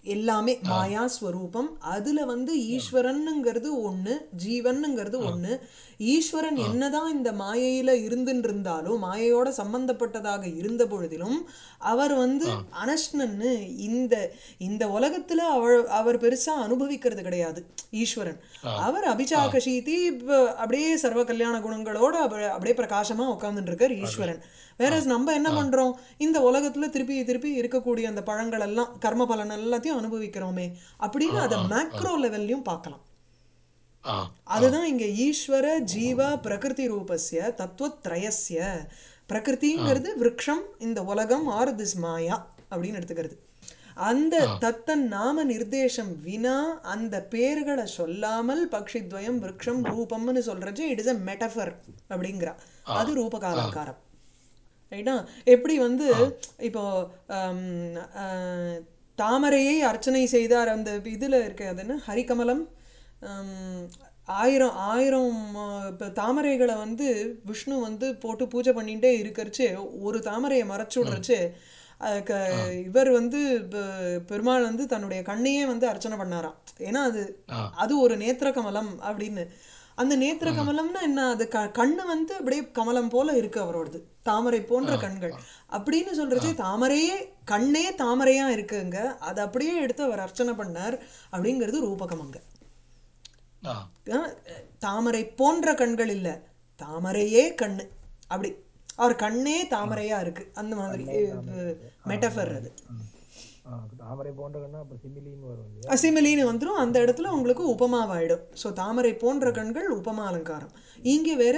எல்லாமே மாயா ஸ்வரூபம் அதுல வந்து ஈஸ்வரனுங்கிறது ஒண்ணு ஜீவனுங்கிறது ஒண்ணு ஈஸ்வரன் என்னதான் இந்த மாயையில இருந்துட்டு இருந்தாலும் மாயையோட சம்பந்தப்பட்டதாக இருந்த பொழுதிலும் அவர் வந்து அனஷ்ணன்னு இந்த இந்த உலகத்துல அவர் அவர் பெருசா அனுபவிக்கிறது கிடையாது ஈஸ்வரன் அவர் அபிஷாகசீதி அப்படியே சர்வ கல்யாண குணங்களோட அப்ப- அப்படியே பிரகாசமா உட்கார்ந்துட்டு இருக்கார் ஈஸ்வரன் வேற நம்ம என்ன பண்றோம் இந்த உலகத்துல திருப்பி திருப்பி இருக்கக்கூடிய அந்த பழங்கள் எல்லாம் கர்ம பலன் எல்லாத்தையும் அனுபவிக்கிறோமே அப்படின்னு அதை மேக்ரோ லெவல்லையும் பார்க்கலாம் ஆ அதுதான் இங்க ஈஸ்வர ஜீவ பிரகிருதி ரூபஸ்ய தத்துவத்ரயஸ்ய பிரகிருதிங்கிறது விருட்சம் இந்த உலகம் ஆர் திஸ் மாயா அப்படின்னு எடுத்துக்கிறது அந்த தத்தன் நாம நிர்தேசம் வினா அந்த பேர்களை சொல்லாமல் பக்ஷித்வயம் விருட்சம் ரூபம்னு சொல்றது இட் இஸ் அ மெட்டஃபர் அப்படிங்கிறா அது ரூபகாலங்காரம் ரைட்டா எப்படி வந்து இப்போ ஆம், ஆ, தாமரையை அர்ச்சனை செய்தார் அந்த இதுல இருக்கு அது என்ன ஹரிகமலம் ஆம், ஆயிரம் ஆயிரம் ஆ, இப்ப தாமரைகளை வந்து விஷ்ணு வந்து போட்டு பூஜை பண்ணிட்டே இருக்கறச்சு ஒரு தாமரையை மறைச்சு விடுறச்சு அதுக்கு இவர் வந்து பெ- பெருமாள் வந்து தன்னுடைய கண்ணையே வந்து அர்ச்சனை பண்ணாராம் ஏன்னா அது அது ஒரு நேத்திர கமலம் அப்படின்னு அந்த நேத்திர கமலம்னா என்ன அது க கண்ணு வந்து அப்படியே கமலம் போல இருக்கு அவரோடது தாமரை போன்ற கண்கள் அப்படின்னு சொல்றது தாமரையே கண்ணே தாமரையா இருக்குங்க அதை அப்படியே எடுத்து அவர் அர்ச்சனை பண்ணார் அப்படிங்கிறது ரூபகம் அங்க ஆ அஹ் தாமரை போன்ற கண்கள் இல்ல தாமரையே கண்ணு அப்படி அவர் கண்ணே தாமரையா இருக்கு அந்த மாதிரி மெட்டஃபர் அது ஆ, தாமரை போன்ற கண்ணா அப்ப சிமிலின்னு வரும் இல்லையா அசிமிலின்னு வந்துரும் அந்த இடத்துல உங்களுக்கு உபமாவாயிடும் ஸோ தாமரை போன்ற கண்கள் உபமா அலங்காரம் இங்கே வேற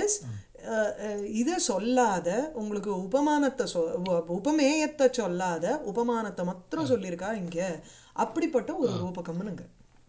இதை சொல்லாத உங்களுக்கு உபமானத்தை சொ உ- உபமேயத்தை சொல்லாத உபமானத்தை மாத்திரம் சொல்லியிருக்கா இங்க அப்படிப்பட்ட ஒரு ரூபகம்னுங்க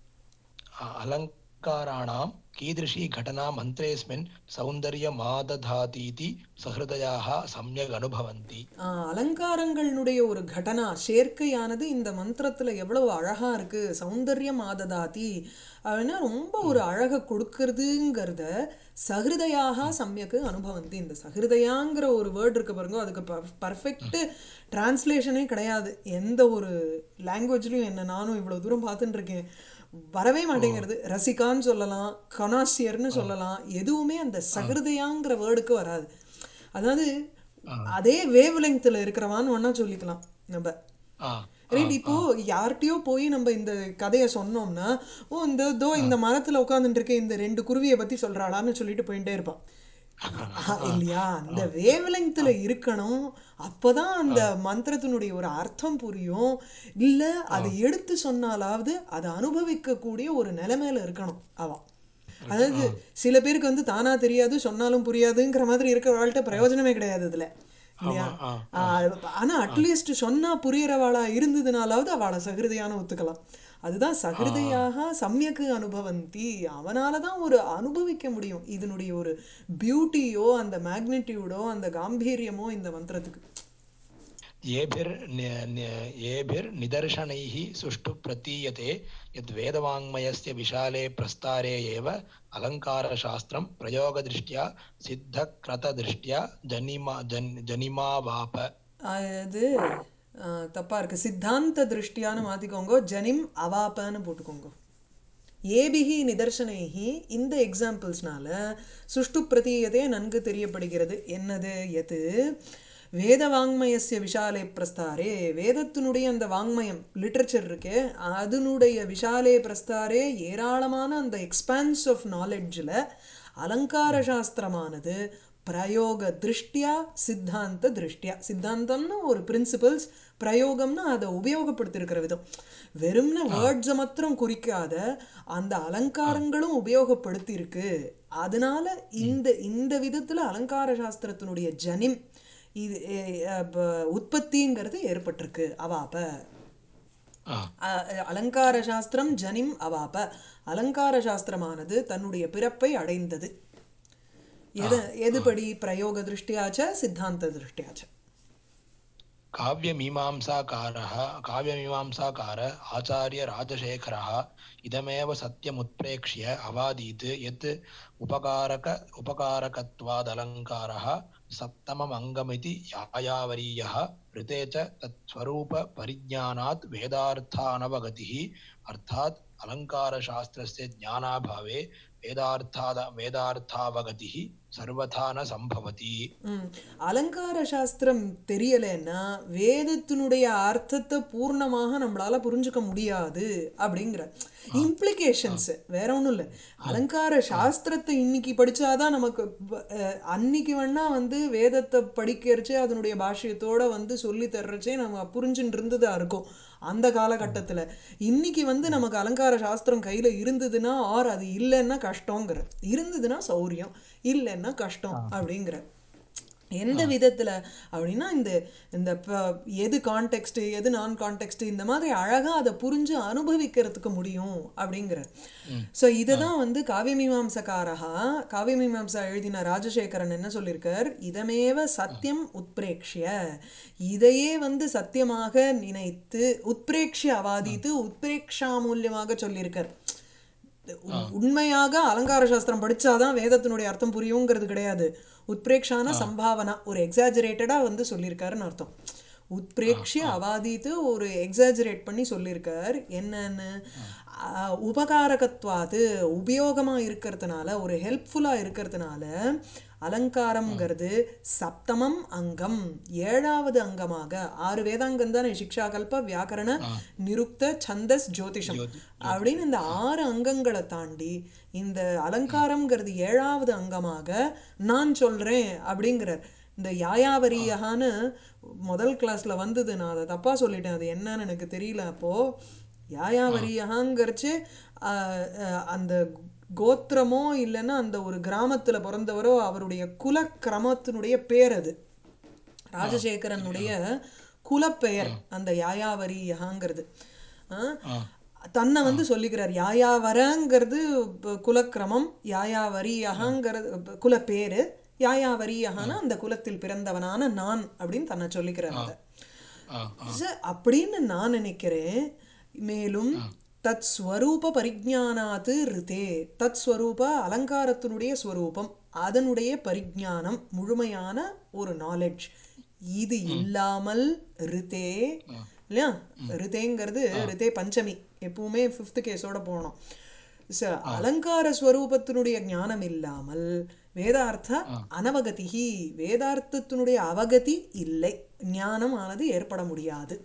अलङ्काराणां कीदृशी घटना मन्त्रेऽस्मिन् सौन्दर्यमादधातीति सहृदयाः सम्यक् अनुभवन्ति ஆஹ் அலங்காரங்களுடைய ஒரு கடனா சேர்க்கையானது இந்த மந்திரத்துல எவ்வளவு அழகா இருக்கு சௌந்தர்யம் ஆததாதி அப்படின்னா ரொம்ப ஒரு அழகை கொடுக்கறதுங்கிறத சஹிருதயாக சமயக்கு அனுபவந்தி இந்த சஹிருதயாங்கிற ஒரு வேர்ட் இருக்கு பாருங்க அதுக்கு பர்ஃபெக்ட் டிரான்ஸ்லேஷனே கிடையாது எந்த ஒரு லாங்குவேஜ்லயும் என்ன நானும் இவ்வளவு தூரம் பார்த்துட்டு இருக்கேன் வரவே மாட்டேங்கிறது ரசிகான்னு சொல்லலாம் கனாசியர்னு சொல்லலாம் எதுவுமே அந்த சகிருதையாங்கிற வேர்டுக்கு வராது அதாவது அதே வேவ் லெங்க்ல இருக்கிறவான்னு ஒன்னா சொல்லிக்கலாம் நம்ம ஆ ரைட் இப்போ யார்கிட்டயோ போய் நம்ம இந்த கதையை சொன்னோம்னா ஓ இந்த தோ இந்த மரத்துல உட்காந்துட்டு இருக்க இந்த ரெண்டு குருவியை பத்தி சொல்றாளான்னு சொல்லிட்டு போயிட்டே இருப்பான் ஆஹ், இல்லையா அந்த வேவ் லெங்க்ல இருக்கணும் அப்பதான் அந்த மந்திரத்தினுடைய ஒரு அர்த்தம் புரியும் இல்ல அதை எடுத்து சொன்னாலாவது அதை அனுபவிக்க கூடிய ஒரு நிலைமையில இருக்கணும் அவ அதாவது சில பேருக்கு வந்து தானா தெரியாது சொன்னாலும் புரியாதுங்கிற மாதிரி இருக்கிறவாள்கிட்ட பிரயோஜனமே கிடையாது இதுல இல்லையா ஆ ஆஹ் ஆனா அட்லீஸ்ட் சொன்னா புரியறவாளா இருந்ததுனாலாவது அவளை சகிருதையான ஒத்துக்கலாம் அதுதான் சகிருதையாக சமயக்கு அனுபவந்தி அவனால தான் ஒரு அனுபவிக்க முடியும் இதனுடைய ஒரு பியூட்டியோ அந்த மேக்னிடியூடோ அந்த காம்பீரியமோ இந்த மந்திரத்துக்கு येभिर्- न- येभिर्निदर्शनैः सुष्ठु प्रतीयते यद् वेदवाङ्मयस्य विशाले प्रस्तारे एव अलङ्कारशास्त्रं प्रयोगदृष्ट्या सिद्धक्रतदृष्ट्या जनिमा जन् जनिमावाप அது ஆஹ் தப்பா இருக்கு சித்தாந்த திருஷ்டியான்னு மாத்திக்கோங்க ஜனிம் அவாப்பன்னு போட்டுக்கோங்க ஏபிகி நிதர்சனைகி இந்த எக்ஸாம்பிள்ஸ்னால சுஷ்டு பிரதீயதே நன்கு தெரியப்படுகிறது என்னது எது வேத வாங்மயஸ்ய விஷாலே பிரஸ்தாரே வேதத்தினுடைய அந்த வாங்மயம் லிட்ரேச்சர் இருக்கே அதனுடைய விஷாலே பிரஸ்தாரே ஏராளமான அந்த எக்ஸ்பான்ஸ் ஆஃப் நாலெட்ஜில் அலங்கார சாஸ்திரமானது பிரயோக திருஷ்டியா சித்தாந்த திருஷ்டியா சித்தாந்தம்னு ஒரு பிரின்சிபல்ஸ் பிரயோகம்னா அதை உபயோகப்படுத்தியிருக்கிற விதம் வெறும்ன வேர்ட்ஸை மாத்திரம் குறிக்காத அந்த அலங்காரங்களும் உபயோகப்படுத்தியிருக்கு அதனால இந்த இந்த விதத்துல அலங்கார சாஸ்திரத்தினுடைய ஜனிம் இது எ- அ, ப- உற்பத்திங்கிறது ஏற்பட்டிருக்கு அவாப்ப ஆ அ- அலங்கார சாஸ்திரம் ஜனிம் அவாப்ப அலங்கார சாஸ்திரமானது தன்னுடைய பிறப்பை அடைந்தது எது எதுபடி பிரயோக திருஷ்டியாச்ச சித்தாந்த திருஷ்டியாச்ச काव्यमीमांसाकारः काव्यमीमांसाकार आचार्यराजशेखरः इदमेव सत्यमुत्प्रेक्ष्य अवादीत् यत् उपकारक उपकारकत्वादलङ्कारः सप्तममङ्गमिति यायावरीयः ऋते च तत्स्वरूपपरिज्ञानात् वेदार्थानवगतिः अर्थात् अलङ्कारशास्त्रस्य ज्ञानाभावे वेदार्थाद वेदार्थावगतिः सर्वथा न सम्भवति ம். அலங்கார சாஸ்திரம் தெரியலைன்னா வேதத்தினுடைய அர்த்தத்தை பூர்ணமாக நம்மளால புரிஞ்சுக்க முடியாது அப்படிங்கிற இம்ப்ளிகேஷன்ஸ் வேற ஒன்றும் இல்லை அலங்கார சாஸ்திரத்தை இன்னைக்கு படிச்சாதான் நமக்கு ப- அஹ், அன்னைக்கு வேணா வந்து வேதத்தை படிக்கிறச்சே அதனுடைய பாஷ்யத்தோட வந்து சொல்லி தர்றச்சே நம்ம புரிஞ்சுட்டு இருந்ததா இருக்கும் அந்த காலகட்டத்தில் இன்னைக்கு வந்து நமக்கு அலங்கார சாஸ்திரம் கையில் இருந்ததுன்னா ஆர் அது இல்லைன்னா கஷ்டங்கிற இருந்ததுன்னா சௌரியம் இல்லைன்னா கஷ்டம் அப்படிங்கிற எந்த விதத்தில் அப்படின்னா இந்த இந்த ப- எது கான்டெக்ஸ்ட் எது நான் கான்டெக்ஸ்ட் இந்த மாதிரி அழகாக அதை புரிஞ்சு அனுபவிக்கிறதுக்கு முடியும் அப்படிங்கிற ஸோ இதை தான் வந்து காவியமீமாம்சக்காரகா காவியமீமாம்சா எழுதின ராஜசேகரன் என்ன சொல்லியிருக்கார் இதமேவ சத்தியம் உத்பிரேக்ஷ்ய இதையே வந்து சத்தியமாக நினைத்து உத்பிரேக்ஷ்ய அவாதித்து உத்பிரேக்ஷா மூலியமாக சொல்லியிருக்கார் உ- உண்மையாக அலங்கார சாஸ்திரம் படிச்சாதான் வேதத்தினுடைய அர்த்தம் புரியுங்கிறது கிடையாது உத்பிரேக்ஷான சம்பாவனா ஒரு எக்ஸாஜரேட்டடா வந்து சொல்லியிருக்காருன்னு அர்த்தம் உத்பிரேக்ஷிய அவாதித்து ஒரு எக்ஸாஜரேட் பண்ணி சொல்லியிருக்கார் என்னன்னு அஹ், உபகாரகத்வாது உபயோகமா இருக்கிறதுனால ஒரு ஹெல்ப்ஃபுல்லா இருக்கிறதுனால அலங்காரம்ங்கிறது சப்தமம் அங்கம் ஏழாவது அங்கமாக ஆறு வேதாங்கம் தானே சிக்ஷா கல்ப வியாக்கரண நிருக்த சந்தஸ் ஜோதிஷம் அப்படின்னு இந்த ஆறு அங்கங்களை தாண்டி இந்த அலங்காரம்ங்கிறது ஏழாவது அங்கமாக நான் சொல்றேன் அப்படிங்கிறார் இந்த யாயாவரியகான்னு முதல் கிளாஸ்ல வந்தது நான் அதை தப்பா சொல்லிட்டேன் அது என்னன்னு எனக்கு தெரியல அப்போ யாயாவரியகாங்கிறச்சு அந்த கோத்திரமோ இல்லைன்னா அந்த ஒரு கிராமத்துல பிறந்தவரோ அவருடைய குல கிரமத்தினுடைய பேர் அது ராஜசேகரனுடைய குலப்பெயர் அந்த யாயாவரியகாங்கிறது ஆ? தன்னை வந்து சொல்லிக்கிறார் யாயாவரங்கிறது ப- குலக்கிரமம் யாயாவரியகாங்கிறது ப- குலப்பேரு யாயாவரியகான அந்த குலத்தில் பிறந்தவனான நான் அப்படின்னு தன்னை சொல்லிக்கிறார் அதை ஆ, ச- அப்படின்னு நான் நினைக்கிறேன் மேலும் தத் ஸ்வரூப பரிஜானாத்து ரிதே தத் ஸ்வரூப அலங்காரத்தினுடைய ஸ்வரூபம் அதனுடைய பரிஜானம் முழுமையான ஒரு நாலெட்ஜ் இது இல்லாமல் ரிதே இல்லையா ரிதேங்கிறது ரிதே பஞ்சமி எப்பவுமே ஃபிஃப்த் கேஸோட போகணும் ச அலங்கார ஸ்வரூபத்தினுடைய ஞானம் இல்லாமல் வேதார்த்த அனவகதிஹி வேதார்த்தத்தினுடைய அவகதி இல்லை ஞானம் ஆனது ஏற்பட முடியாது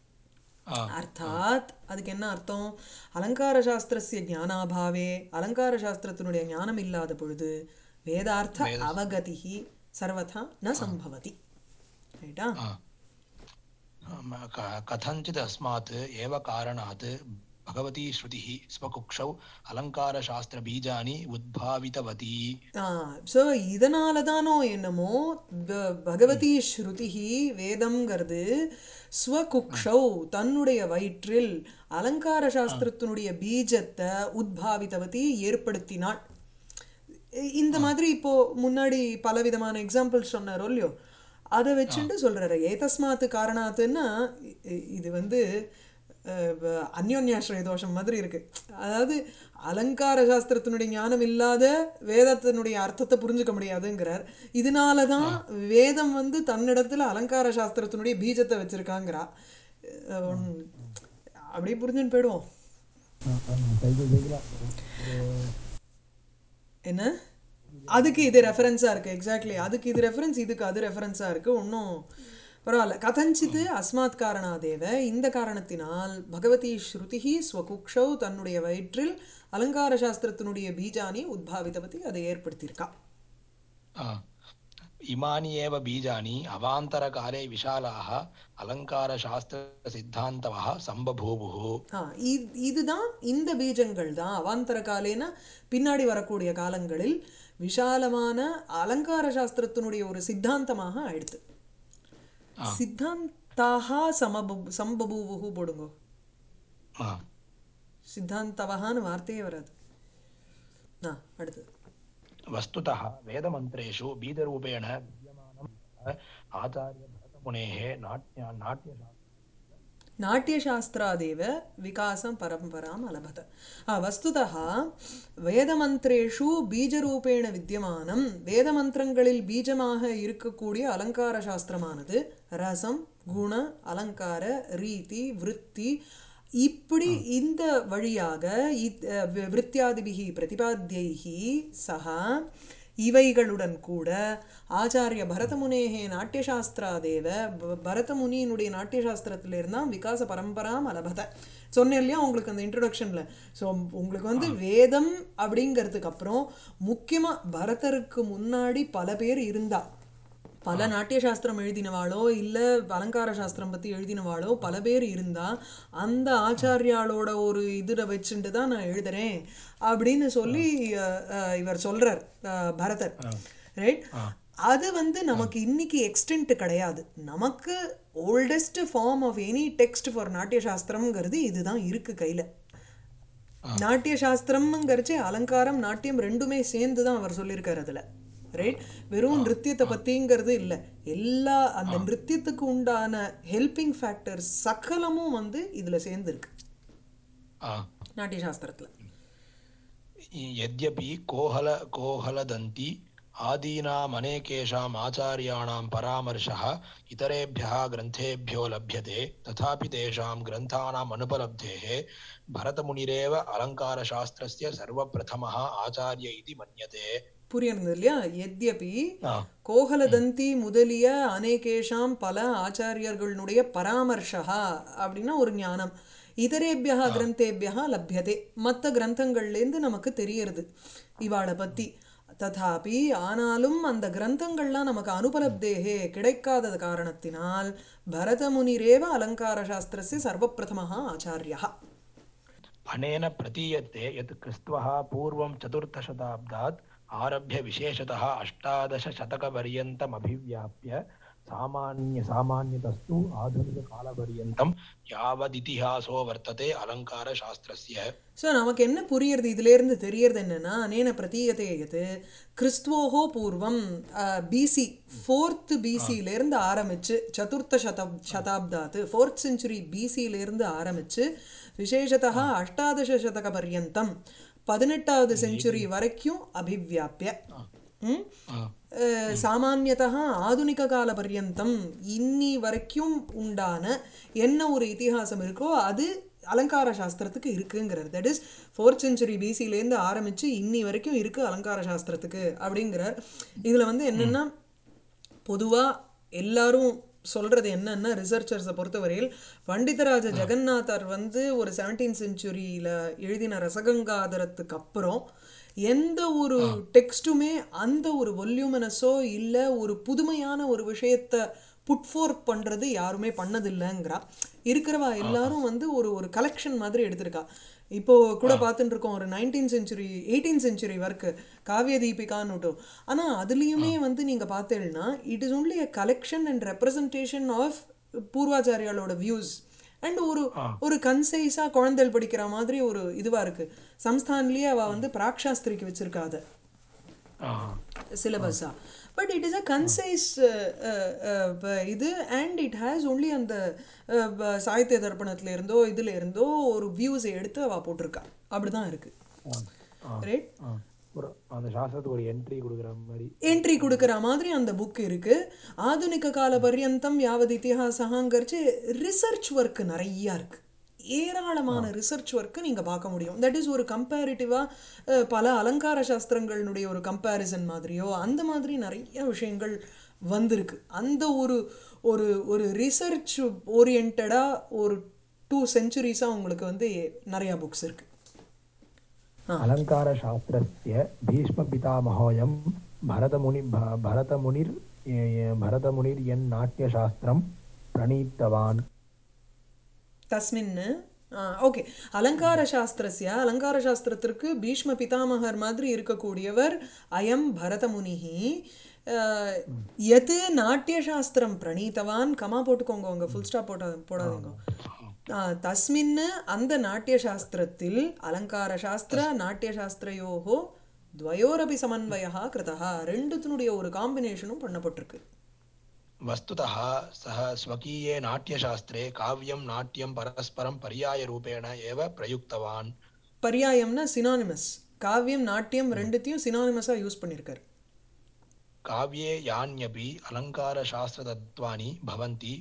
ஆ. அர்த்தாத் அதுக்கு என்ன அர்த்தம் அலங்கார சாஸ்திரஸ்ய ஞானாபாவே அலங்கார சாஸ்திரத்தினுடைய ஞானம் இல்லாத பொழுது வேதார்த்த அவகதிஹி சர்வதா ந சம்பவதி ரைட்டா ஆ. ஆமா, க- कथञ्चित् अस्मात् एव कारणात् भगवती श्रुतिः स्वकुक्षौ अलङ्कारशास्त्रबीजानि उद्भावितवती ஸோ இதனால தானோ என்னமோ ப- பகவதி ஸ்ருதிஹி வேதம்ங்கிறது ஸ்வகுக்ஷௌ தன்னுடைய வயிற்றில் அலங்கார சாஸ்திரத்தினுடைய பீஜத்தை உத்பாவித்தவதி ஏற்படுத்தினாள் இ- இந்த மாதிரி இப்போ முன்னாடி பலவிதமான எக்ஸாம்பிள்ஸ் சொன்னாரோ இல்லையோ அதை வச்சுட்டு சொல்றாரு ஏதஸ்மாத்து காரணாத்துன்னா இ- இது வந்து அஹ், வ- அந்யோன்யாஸ்ரய தோஷம் மாதிரி இருக்கு அதாவது அலங்கார சாஸ்திரத்தினுடைய ஞானம் இல்லாத வேதத்தினுடைய அர்த்தத்தை புரிஞ்சுக்க முடியாதுங்கிறார் இதனால தான் வேதம் வந்து தன்னிடத்துல அலங்கார சாஸ்திரத்தினுடைய பீஜத்தை வச்சிருக்காங்கிறா அஹ், உன்- அப்படியே புரிஞ்சுன்னு போயிடுவோம் கைக்கு கைக்கலாம் என்ன அதுக்கு இது ரெஃபரன்ஸாக இருக்குது எக்ஸாக்ட்லி அதுக்கு இது ரெஃபரன்ஸ் இதுக்கு அது ரெஃபரன்ஸாக இருக்குது ஒன்றும் பரவாயில்ல கதஞ்சித்து அஸ்மாத் காரணாதேவ இந்த காரணத்தினால் பகவதி ஸ்ருதிஹி ஸ்வகுக்ஷௌ தன்னுடைய வயிற்றில் அலங்கார சாஸ்திரத்தினுடைய பீஜானி உத்பாவித்தபதி அதை ஏற்படுத்தியிருக்கா आ, इमानि एव बीजानि अवान्तरकाले विशालाः अलङ्कारशास्त्रसिद्धान्तवः सम्बभूवुः ஆ இது இதுதான் இந்த பீஜங்கள் தான் அவாந்தர காலேன பின்னாடி வரக்கூடிய காலங்களில் விஷாலமான அலங்கார சாஸ்திரத்தினுடைய ஒரு சித்தாந்தமாக ஆயிடுது சித்தாந்தாக சமபு சம்பபூவுகு போடுங்கோ आ, சித்தாந்தவகான்னு வார்த்தையே வராது ஆ அடுத்தது वस्तुतः वेदमन्त्रेषु बीजरूपेण विद्यमानम् आचार्यभरतमुनेः नाट्य नाट्यशास्त्र नाट्यशास्त्रादेव विकासं परम्पराम् अलभत आ, वस्तुतः வேதமந்திரேஷு பீஜரூபேண வித்தியமானம் வேதமந்திரங்களில் பீஜமாக இருக்கக்கூடிய அலங்கார சாஸ்திரமானது ரசம் குண அலங்கார ரீதி விருத்தி இப்படி இந்த வழியாக இத்- அஹ் வி- விருத்தியாதிபிகி பிரதிபாத்தியைகி சகா இவைகளுடன் கூட ஆச்சாரிய பரதமுனேகே நாட்டியசாஸ்திராதேவ ப- பரதமுனியினுடைய நாட்டியசாஸ்திரத்திலிருந்து தான் விகாச பரம்பராம் அலபத சொன்னேன் இல்லையா உங்களுக்கு அந்த இன்ட்ரடக்ஷனில் ஸோ உங்களுக்கு வந்து வேதம் அப்படிங்கிறதுக்கு அப்புறம் முக்கியமாக பரதருக்கு முன்னாடி பல பேர் இருந்தா பல நாட்டிய சாஸ்திரம் எழுதினவாளோ இல்லை அலங்கார சாஸ்திரம் பற்றி எழுதினவாளோ பல பேர் இருந்தா அந்த ஆச்சாரியாளோட ஒரு இதில் வச்சுட்டு தான் நான் எழுதுறேன் அப்படின்னு சொல்லி அஹ், அஹ், இவர் சொல்றார் அஹ், பரதர் ரைட் அது வந்து நமக்கு இன்னைக்கு எக்ஸ்டென்ட் கிடையாது நமக்கு oldest form of any text for நாட்டிய சாஸ்திரம்ங்கிறது இதுதான் இருக்கு கையில் நாட்டிய சாஸ்திரம்ங்கிறச்சே அலங்காரம் நாட்டியம் ரெண்டுமே சேர்ந்து தான் அவர் சொல்லியிருக்காரு அதில் ரைட் வெறும் நிருத்தியத்தை பற்றிங்கிறது இல்லை எல்லா அந்த நிருத்தியத்துக்கு உண்டான ஹெல்பிங் ஃபேக்டர்ஸ் சகலமும் வந்து இதில் சேர்ந்துருக்கு ஆ நாட்டிய சாஸ்திரத்தில் यद्यपि कोहल कोहलदन्ति आदीनाम् अनेकेषाम् आचार्याणां परामर्शः इतरेभ्यः ग्रन्थेभ्यो लभ्यते तथापि तेषां ग्रन्थानाम् अनुपलब्धेः भरतमुनिरेव अलङ्कारशास्त्रस्य सर्वप्रथमः आचार्य इति मन्यते புரியுறது இல்லையா எத்யபி ஆ. கோகலதந்தி முதலிய அநேகேஷாம் பல ஆச்சாரியர்களுடைய பராமர்ஷா அப்படின்னா ஒரு ஞானம் இதரேபியா கிரந்தேபியா லப்யதே மற்ற கிரந்தங்கள்லேருந்து நமக்கு தெரியறது இவாளை பற்றி ததாபி ஆனாலும் அந்த கிரந்தங்கள்லாம் நமக்கு அனுபலப்தேகே கிடைக்காதது காரணத்தினால் பரதமுனிரேவ அலங்கார சாஸ்திரस्य சர்வப்பிரதமः ஆச்சாரியா अनेन प्रतीयते यत् क्रिस्त्वः पूर्वं चतुर्थशताब्दात् आरभ्य विशेषतः अष्टादशशतकपर्यन्तमभिव्याप्य सामान्य सामान्यतस्तु आधुनिककालपर्यन्तं यावदितिहासो वर्तते अलङ्कारशास्त्रस्य ஸோ நமக்கு என்ன புரியறது இதுலேருந்து தெரியறது என்னன்னா அனேன பிரதீயத்தை எது கிறிஸ்துவோகோ பூர்வம் பிசி ஃபோர்த் பிசியிலேருந்து ஆரம்பிச்சு சதுர்த்த சதப் சதாப்தாத்து ஃபோர்த் செஞ்சுரி பிசியிலேருந்து ஆரம்பிச்சு விசேஷத்தா அஷ்டாதச சதக பர்யந்தம் பதினெட்டாவது செஞ்சுரி வரைக்கும் அபிவியாப்பிய ம்? அஹ், சாமான்யதः ஆதுனிக கால பர்யந்தம் இன்னி வரைக்கும் உண்டான என்ன ஒரு இதிகாசம் இருக்கோ அது அலங்கார சாஸ்திரத்துக்கு இருக்குங்கிறார் தட் இஸ் ஃபோர்த் செஞ்சுரி பிசிலேருந்து ஆரம்பித்து இன்னி வரைக்கும் இருக்குது அலங்கார சாஸ்திரத்துக்கு அப்படிங்கிறார் இதில் வந்து என்னென்னா பொதுவாக எல்லாரும் சொல்கிறது என்னன்னா ரிசர்ச்சர்ஸை பொறுத்தவரையில் பண்டிதராஜ ஜெகநாதர் வந்து ஒரு செவன்டீன் செஞ்சுரியில் எழுதின ரசகங்காதரத்துக்கு அப்புறம் எந்த ஒரு டெக்ஸ்ட்டுமே அந்த ஒரு வொல்யூமனஸோ இல்லை ஒரு புதுமையான ஒரு விஷயத்தை புட் ஃபோர்த் பண்ணுறது யாருமே பண்ணதில்லைங்கிறா இருக்கிறவா எல்லாரும் வந்து ஒரு ஒரு கலெக்ஷன் மாதிரி எடுத்திருக்கா இப்போ கூட பார்த்துட்டு இருக்கோம் ஒரு nineteen century eighteen century work காவிய தீபிகான்னு ஆனால் அதுலேயுமே வந்து நீங்கள் பார்த்தீங்கன்னா it is only a collection and representation of பூர்வாச்சாரியாலோட வியூஸ் அண்ட் ஒரு ஒரு கன்சைஸாக குழந்தைகள் படிக்கிற மாதிரி ஒரு இதுவாக இருக்குது சம்ஸ்தான்லேயே அவள் வந்து பிராக்ஷாஸ்திரிக்கு வச்சிருக்கா அதை சிலபஸா but it is a concise இது அண்ட் இட் ஹேஸ் ஒன்லி அந்த அஹ், ப- சாகித்ய தர்ப்பணத்துல இருந்தோ இதுல இருந்தோ ஒரு வியூஸை எடுத்து அவ போட்டிருக்கா அப்படிதான் இருக்கு ரைட் ஒரு அந்த சாஸ்திரத்துக்கு ஒரு என்ட்ரி கொடுக்குற மாதிரி என்ட்ரி கொடுக்குற மாதிரி அந்த புக் இருக்கு ஆதுனிக கால பர்யந்தம் யாவது இத்திஹாசகாங்கிறச்சு ரிசர்ச் ஒர்க் நிறைய இருக்கு ஏராளமான ரிசர்ச் ஒர்க்கு நீங்கள் பார்க்க முடியும் தட் இஸ் ஒரு கம்பேரிட்டிவாக பல அலங்கார சாஸ்திரங்களுடைய ஒரு கம்பேரிசன் மாதிரியோ அந்த மாதிரி நிறைய விஷயங்கள் வந்திருக்கு அந்த ஒரு ஒரு ஒரு ரிசர்ச் ஓரியன்டாக ஒரு டூ செஞ்சுரிஸாக உங்களுக்கு வந்து நிறையா புக்ஸ் இருக்கு अलङ्कारशास्त्रस्य भीष्मपितामहोऽयं भरतमुनि भ- भरतमुनिर् य- भरतमुनिर्यन्नाट्यशास्त्रं प्रणीतवान् தஸ்மின் ஓகே அலங்கார சாஸ்திரஸ்ய அலங்கார சாஸ்திரத்திற்கு பீஷ்ம பிதாமகர் மாதிரி இருக்கக்கூடியவர் அயம் பரதமுனிஹி அஹ், எது நாட்டிய சாஸ்திரம் பிரணீத்தவான் கமா போட்டுக்கோங்க உங்க ஃபுல் ஸ்டாப் போட்டா போடாதீங்க ஆஹ், தஸ்மின் அந்த நாட்டிய சாஸ்திரத்தில் அலங்கார சாஸ்திர நாட்டிய சாஸ்திரயோகோ துவயோரபி சமன்வயா கிருதா ரெண்டுத்தினுடைய ஒரு காம்பினேஷனும் பண்ணப்பட்டிருக்கு वस्तुतः सः स्वकीये नाट्यशास्त्रे काव्यं नाट्यं परस्परं पर्यायरूपेण एव प्रयुक्तवान् பர்யாயம்னா சினானிமஸ் காவியம் நாட்டியம் ரெண்டுத்தையும் சினானிமஸாக யூஸ் பண்ணியிருக்காரு काव्ये यान्यपि अलङ्कारशास्त्रतत्त्वानि भवन्ति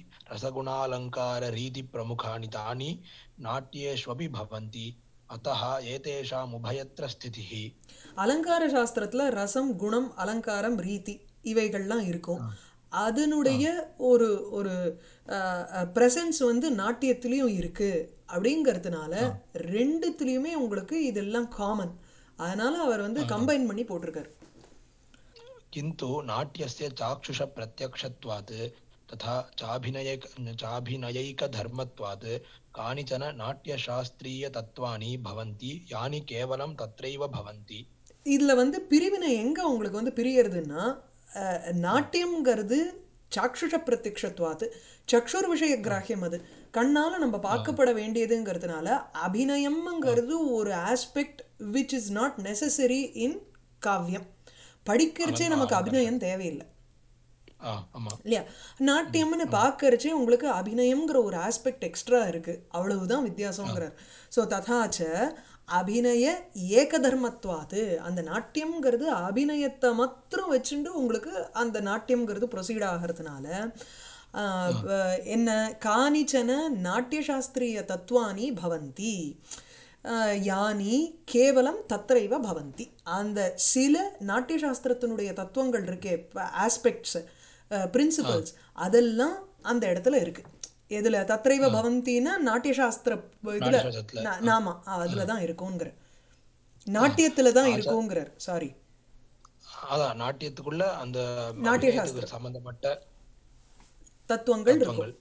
रसगुणालङ्काररीतिप्रमुखानि तानि नाट्येष्वपि भवन्ति अतः एतेषाम् उभयत्र स्थितिः அலங்கார சாஸ்திரத்துல ரசம் குணம் அலங்காரம் ரீதி இவைகள்லாம் இருக்கும் அதனுடைய ஒரு ஒரு ப்ரெசன்ஸ் வந்து நாட்டியத்திலையும் இருக்கு அப்படிங்கிறதுனால ரெண்டுத்துலேயுமே உங்களுக்கு இதெல்லாம் காமன் அதனால அவர் வந்து கம்பைன் பண்ணி போட்டிருக்காரு किन्तु नाट्यस्य चाक्षुषप्रत्यक्षत्वात् तथा चाभिनयक चाभिनयैकधर्मत्वात् कानिचन नाट्यशास्त्रीयतत्त्वानि भवन्ति यानि केवलं तत्रैव भवन्ति இதுல வந்து பிரிவினை எங்க உங்களுக்கு வந்து பிரியறதுன்னா அஹ், நாட்டியம்ங்கிறது சாக்ஷுஷ பிரத்யக்ஷத்வாத்து சக்ஷுர் விஷய கிராஹ்யம் அது கண்ணால நம்ம பார்க்கப்பட வேண்டியதுங்கிறதுனால அபிநயம்ங்கிறது ஒரு aspect which is not necessary in காவியம் படிக்கிறச்சே நமக்கு அபிநயம் தேவையில்லை ஆ ஆமா இல்லையா நாட்டியம்னு பார்க்கறச்சே உங்களுக்கு அபிநயம்ங்கிற ஒரு ஆஸ்பெக்ட் எக்ஸ்ட்ரா இருக்கு அவ்வளவுதான் வித்தியாசங்கிறார் ஸோ ததாச்ச அபிநய ஏகதர்மத்வாது அந்த நாட்டியம்ங்கிறது அபிநயத்தை மாத்திரம் வச்சுட்டு உங்களுக்கு அந்த நாட்டியம்ங்கிறது ப்ரொசீட் ஆகிறதுனால ஆஹ், வ- என்ன காணிச்சன நாட்டியசாஸ்திரிய தத்துவானி பவந்தி ஆஹ், யானி கேவலம் தத்ரைவ பவந்தி அந்த சில நாட்டியசாஸ்திரத்தினுடைய தத்துவங்கள் இருக்கே ஆஸ்பெக்ட்ஸ் பிரின்சிபல்ஸ் அதெல்லாம் அந்த இடத்துல இருக்கு எதுல தத்ரைவ பவந்தின்னா நாட்டியசாஸ்திர இதுல நாட்டியசாஸ்திரத்துல. நா- நாமா அதுல தான் இருக்குங்கிற நாட்டியத்துல தான் இருக்குங்கிறார் சாரி அதான் நாட்டியத்துக்குள்ள அந்த நாட்டிய அபிநயத்துக்கு சம்பந்தப்பட்ட தத்துவங்கள் இருக்கும் தத்துவங்கள்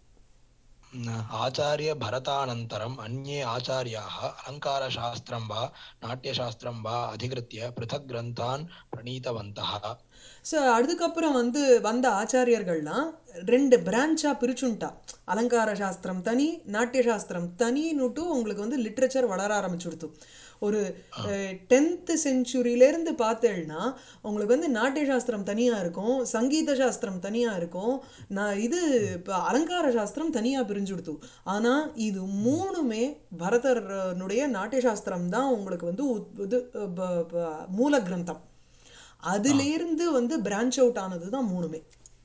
ம், आचार्य भरतानन्तरम् अन्ये आचार्याः अलङ्कारशास्त्रं वा नाट्यशास्त्रं वा अधिकृत्य पृथक् ग्रन्थान् प्रणीतवन्तः ஸோ அதுக்கப்புறம் வந்து வந்த ஆச்சாரியர்கள்லாம் ரெண்டு பிரான்ச்சா பிரிச்சுட்டா அலங்கார சாஸ்திரம் தனி நாட்டிய சாஸ்திரம் தனின்னுட்டு உங்களுக்கு வந்து லிட்ரேச்சர் வளர ஆரம்பிச்சுடுத்து ஒரு டென்த்து செஞ்சுரியிலேருந்து பார்த்தேன்னா உங்களுக்கு வந்து நாட்டிய சாஸ்திரம் தனியாக இருக்கும் சங்கீத சாஸ்திரம் தனியாக இருக்கும் நான் இது இப்போ அலங்கார சாஸ்திரம் தனியாக பிரிஞ்சுடுத்து ஆனால் இது மூணுமே பரதனுடைய நாட்டிய சாஸ்திரம் தான் உங்களுக்கு வந்து உத்- இது ப- ப- மூல கிரந்தம் அதிலேருந்து வந்து பிரான்ச் அவுட் ஆனது தான் மூணுமே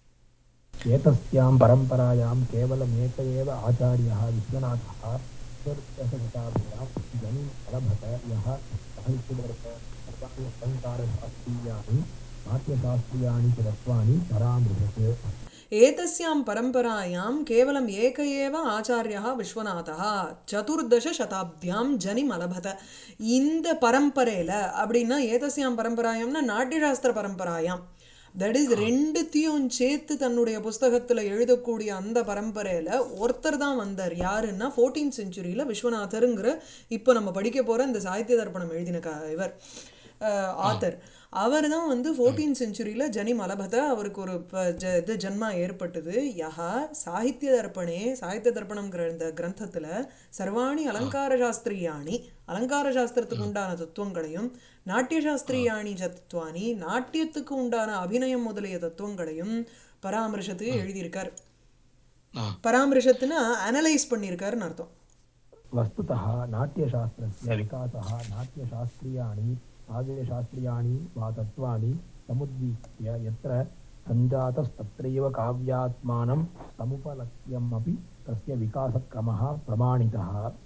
एतस्यां परम्परायां केवलमेक एव आचार्यः विश्वनाथः चतुर्दशशताब्द्यां जनिमलभत यः साहित्यदर्श सर्वाणि अलङ्कारशास्त्रीयाणि नाट्यशास्त्रीयाणि च तत्त्वानि परामृशत् ஏதஸ்யாம் பரம்பராயாம் கேவலம் ஏக ஏவ ஆச்சாரியா விஸ்வநாதா சதுர்தச சதாப்தியாம் ஜனி மலபத இந்த பரம்பரையில் அப்படின்னா ஏதஸ்யாம் பரம்பராயம்னா நாட்டியசாஸ்திர பரம்பராயாம் தட் இஸ் ரெண்டுத்தையும் சேர்த்து தன்னுடைய புஸ்தகத்தில் எழுதக்கூடிய அந்த பரம்பரையில் ஒருத்தர் தான் வந்தார் யாருன்னா ஃபோர்டீன் செஞ்சுரியில் விஸ்வநாதருங்கிற இப்போ நம்ம படிக்க போகிற இந்த சாகித்ய தர்ப்பணம் எழுதின க இவர் ஆத்தர் அவர் தான் வந்து ஃபோர்டீன் செஞ்சுரியில் ஜனி மலபத அவருக்கு ஒரு ப- ஜ- இது ஜன்மா ஏற்பட்டது யஹா சாகித்ய தர்ப்பணே சாகித்ய தர்ப்பணம்ங்கிற இந்த கிரந்தத்தில் சர்வாணி அலங்கார சாஸ்திரியாணி அலங்கார சாஸ்திரத்துக்கு உண்டான தத்துவங்களையும் நாட்டிய சாஸ்திரியாணி ச தத்துவானி நாட்டியத்துக்கு உண்டான அபிநயம் முதலிய தத்துவங்களையும் பராமரிஷத்து எழுதியிருக்கார் ஆ, பராமரிஷத்துனா அனலைஸ் பண்ணியிருக்காருன்னு அர்த்தம் वस्तुतः नाट्यशास्त्रस्य विकासः नाट्यशास्त्रीयाणि काव्यशास्त्रीयाणि वा तत्त्वानि समुद्वीक्ष्य यत्र सञ्जातस्तत्रैव काव्यात्मानं समुपलक्ष्यमपि तस्य विकासक्रमः प्रमाणितः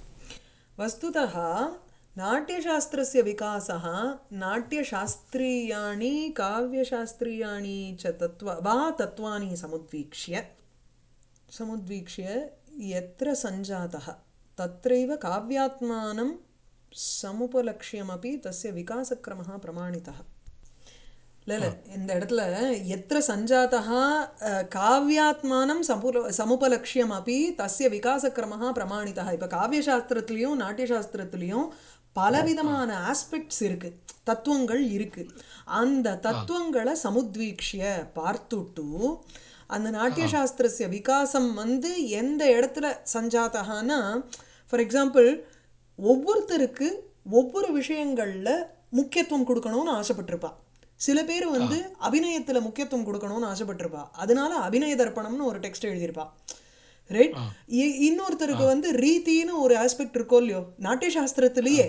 वस्तुतः नाट्यशास्त्रस्य विकासः नाट्यशास्त्रीयाणि काव्यशास्त्रीयाणि च तत्त्व वा तत्त्वानि समुद्वीक्ष्य समुद्वीक्ष्य यत्र सञ्जातः तत्रैव काव्यात्मानं समुपलक्ष्यमपि तस्य विकासक्रमः प्रमाणितः இல்லை இல்லை இந்த இடத்துல எத்திர சஞ்சாத்தா காவியாத்மானம் சமுல சமுபலக்ஷியம் அப்படி தஸ்ய விகாசக்கிரமः பிரமாணிதா இப்போ காவியசாஸ்திரத்துலேயும் நாட்டியசாஸ்திரத்துலேயும் பலவிதமான ஆஸ்பெக்ட்ஸ் இருக்கு தத்துவங்கள் இருக்கு அந்த தத்துவங்களை சமுத்வீக்ஷிய பார்த்துட்டு அந்த நாட்டியசாஸ்திரஸ்ய விகாசம் வந்து எந்த இடத்துல சஞ்சாத்தகான்னா ஃபார் எக்ஸாம்பிள் ஒவ்வொருத்தருக்கு ஒவ்வொரு விஷயங்களில் முக்கியத்துவம் கொடுக்கணும்னு ஆசைப்பட்டிருப்பா சில பேர் வந்து அபிநயத்துல முக்கியத்துவம் கொடுக்கணும்னு ஆசைப்பட்டிருப்பா அதனால அபிநய தர்ப்பணம்னு ஒரு டெக்ஸ்ட் எழுதியிருப்பா ரைட் இன்னொருத்தருக்கு வந்து ரீதின்னு ஒரு ஆஸ்பெக்ட் இருக்கோ இல்லையோ நாட்டிய சாஸ்திரத்திலேயே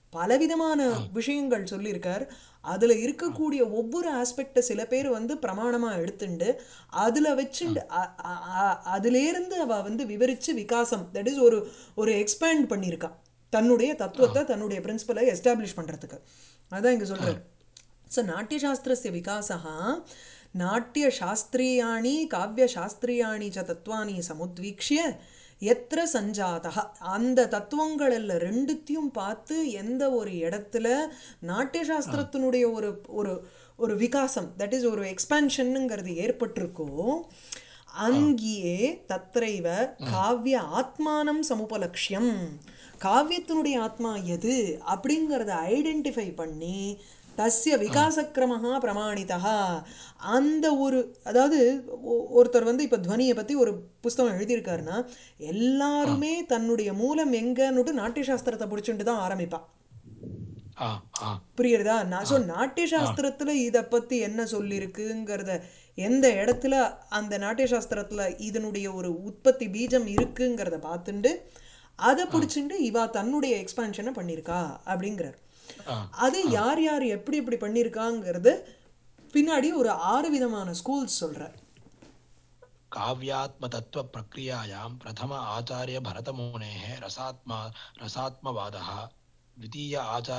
பலவிதமான விஷயங்கள் சொல்லியிருக்கார் அதுல இருக்கக்கூடிய ஒவ்வொரு ஆஸ்பெக்டை சில பேர் வந்து பிரமாணமா எடுத்துண்டு அதுல வச்சுண்டு அ- அ- அ- அதிலேருந்து அவ வந்து விவரிச்சு விகாசம் தட் இஸ் ஒரு ஒரு எக்ஸ்பேண்ட் பண்ணியிருக்கா தன்னுடைய தத்துவத்தை தன்னுடைய பிரின்சிபலை எஸ்டாப்ளிஷ் பண்றதுக்கு அதான் இங்க சொல்றாரு स नाट्यशास्त्रस्य विकासः नाट्यशास्त्रीयाणि काव्यशास्त्रीयाणि च तत्त्वानि समुद्वीक्ष्य எத்திர சஞ்சாதா அந்த தத்துவங்கள் எல்லாம் ரெண்டுத்தையும் பார்த்து எந்த ஒரு இடத்துல நாட்டியசாஸ்திரத்தினுடைய ஒரு ஒரு ஒரு விகாசம் தட் இஸ் ஒரு எக்ஸ்பான்ஷனுங்கிறது ஏற்பட்டிருக்கோ அங்கேயே தத்ரைவ காவிய ஆத்மானம் சமுபலக்ஷ்யம் காவியத்தினுடைய ஆத்மா எது அப்படிங்கிறத ஐடென்டிஃபை பண்ணி தஸ்ய விகாசக்கிரமஹா பிரமாணிதா அந்த ஒரு அதாவது ஒ- ஒருத்தர் வந்து இப்போ துவனியை பற்றி ஒரு புஸ்தகம் எழுதியிருக்காருன்னா எல்லாருமே தன்னுடைய மூலம் எங்கன்னுட்டு நாட்டியசாஸ்திரத்தை பிடிச்சிட்டு தான் ஆரம்பிப்பா ஆ ஆ புரியுறதா நான் ஸோ நாட்டிய சாஸ்திரத்துல இதை பத்தி என்ன சொல்லியிருக்குங்கிறத எந்த இடத்துல அந்த நாட்டிய சாஸ்திரத்துல இதனுடைய ஒரு உற்பத்தி பீஜம் இருக்குங்கிறத பார்த்துண்டு அதை பிடிச்சிண்டு இவா தன்னுடைய எக்ஸ்பான்ஷனை பண்ணியிருக்கா அப்படிங்கிறார் ஆ அது யார் யார் எப்படி எப்படி பண்ணியிருக்காங்கிறது பின்னாடி ஒரு ஆறு விதமான ஸ்கூல்ஸ் சொல்றார் काव्यात्मतत्त्वप्रक्रियायां प्रथम आचार्यभरतमुनेः रसात्मा रसात्मवादः द्वितीय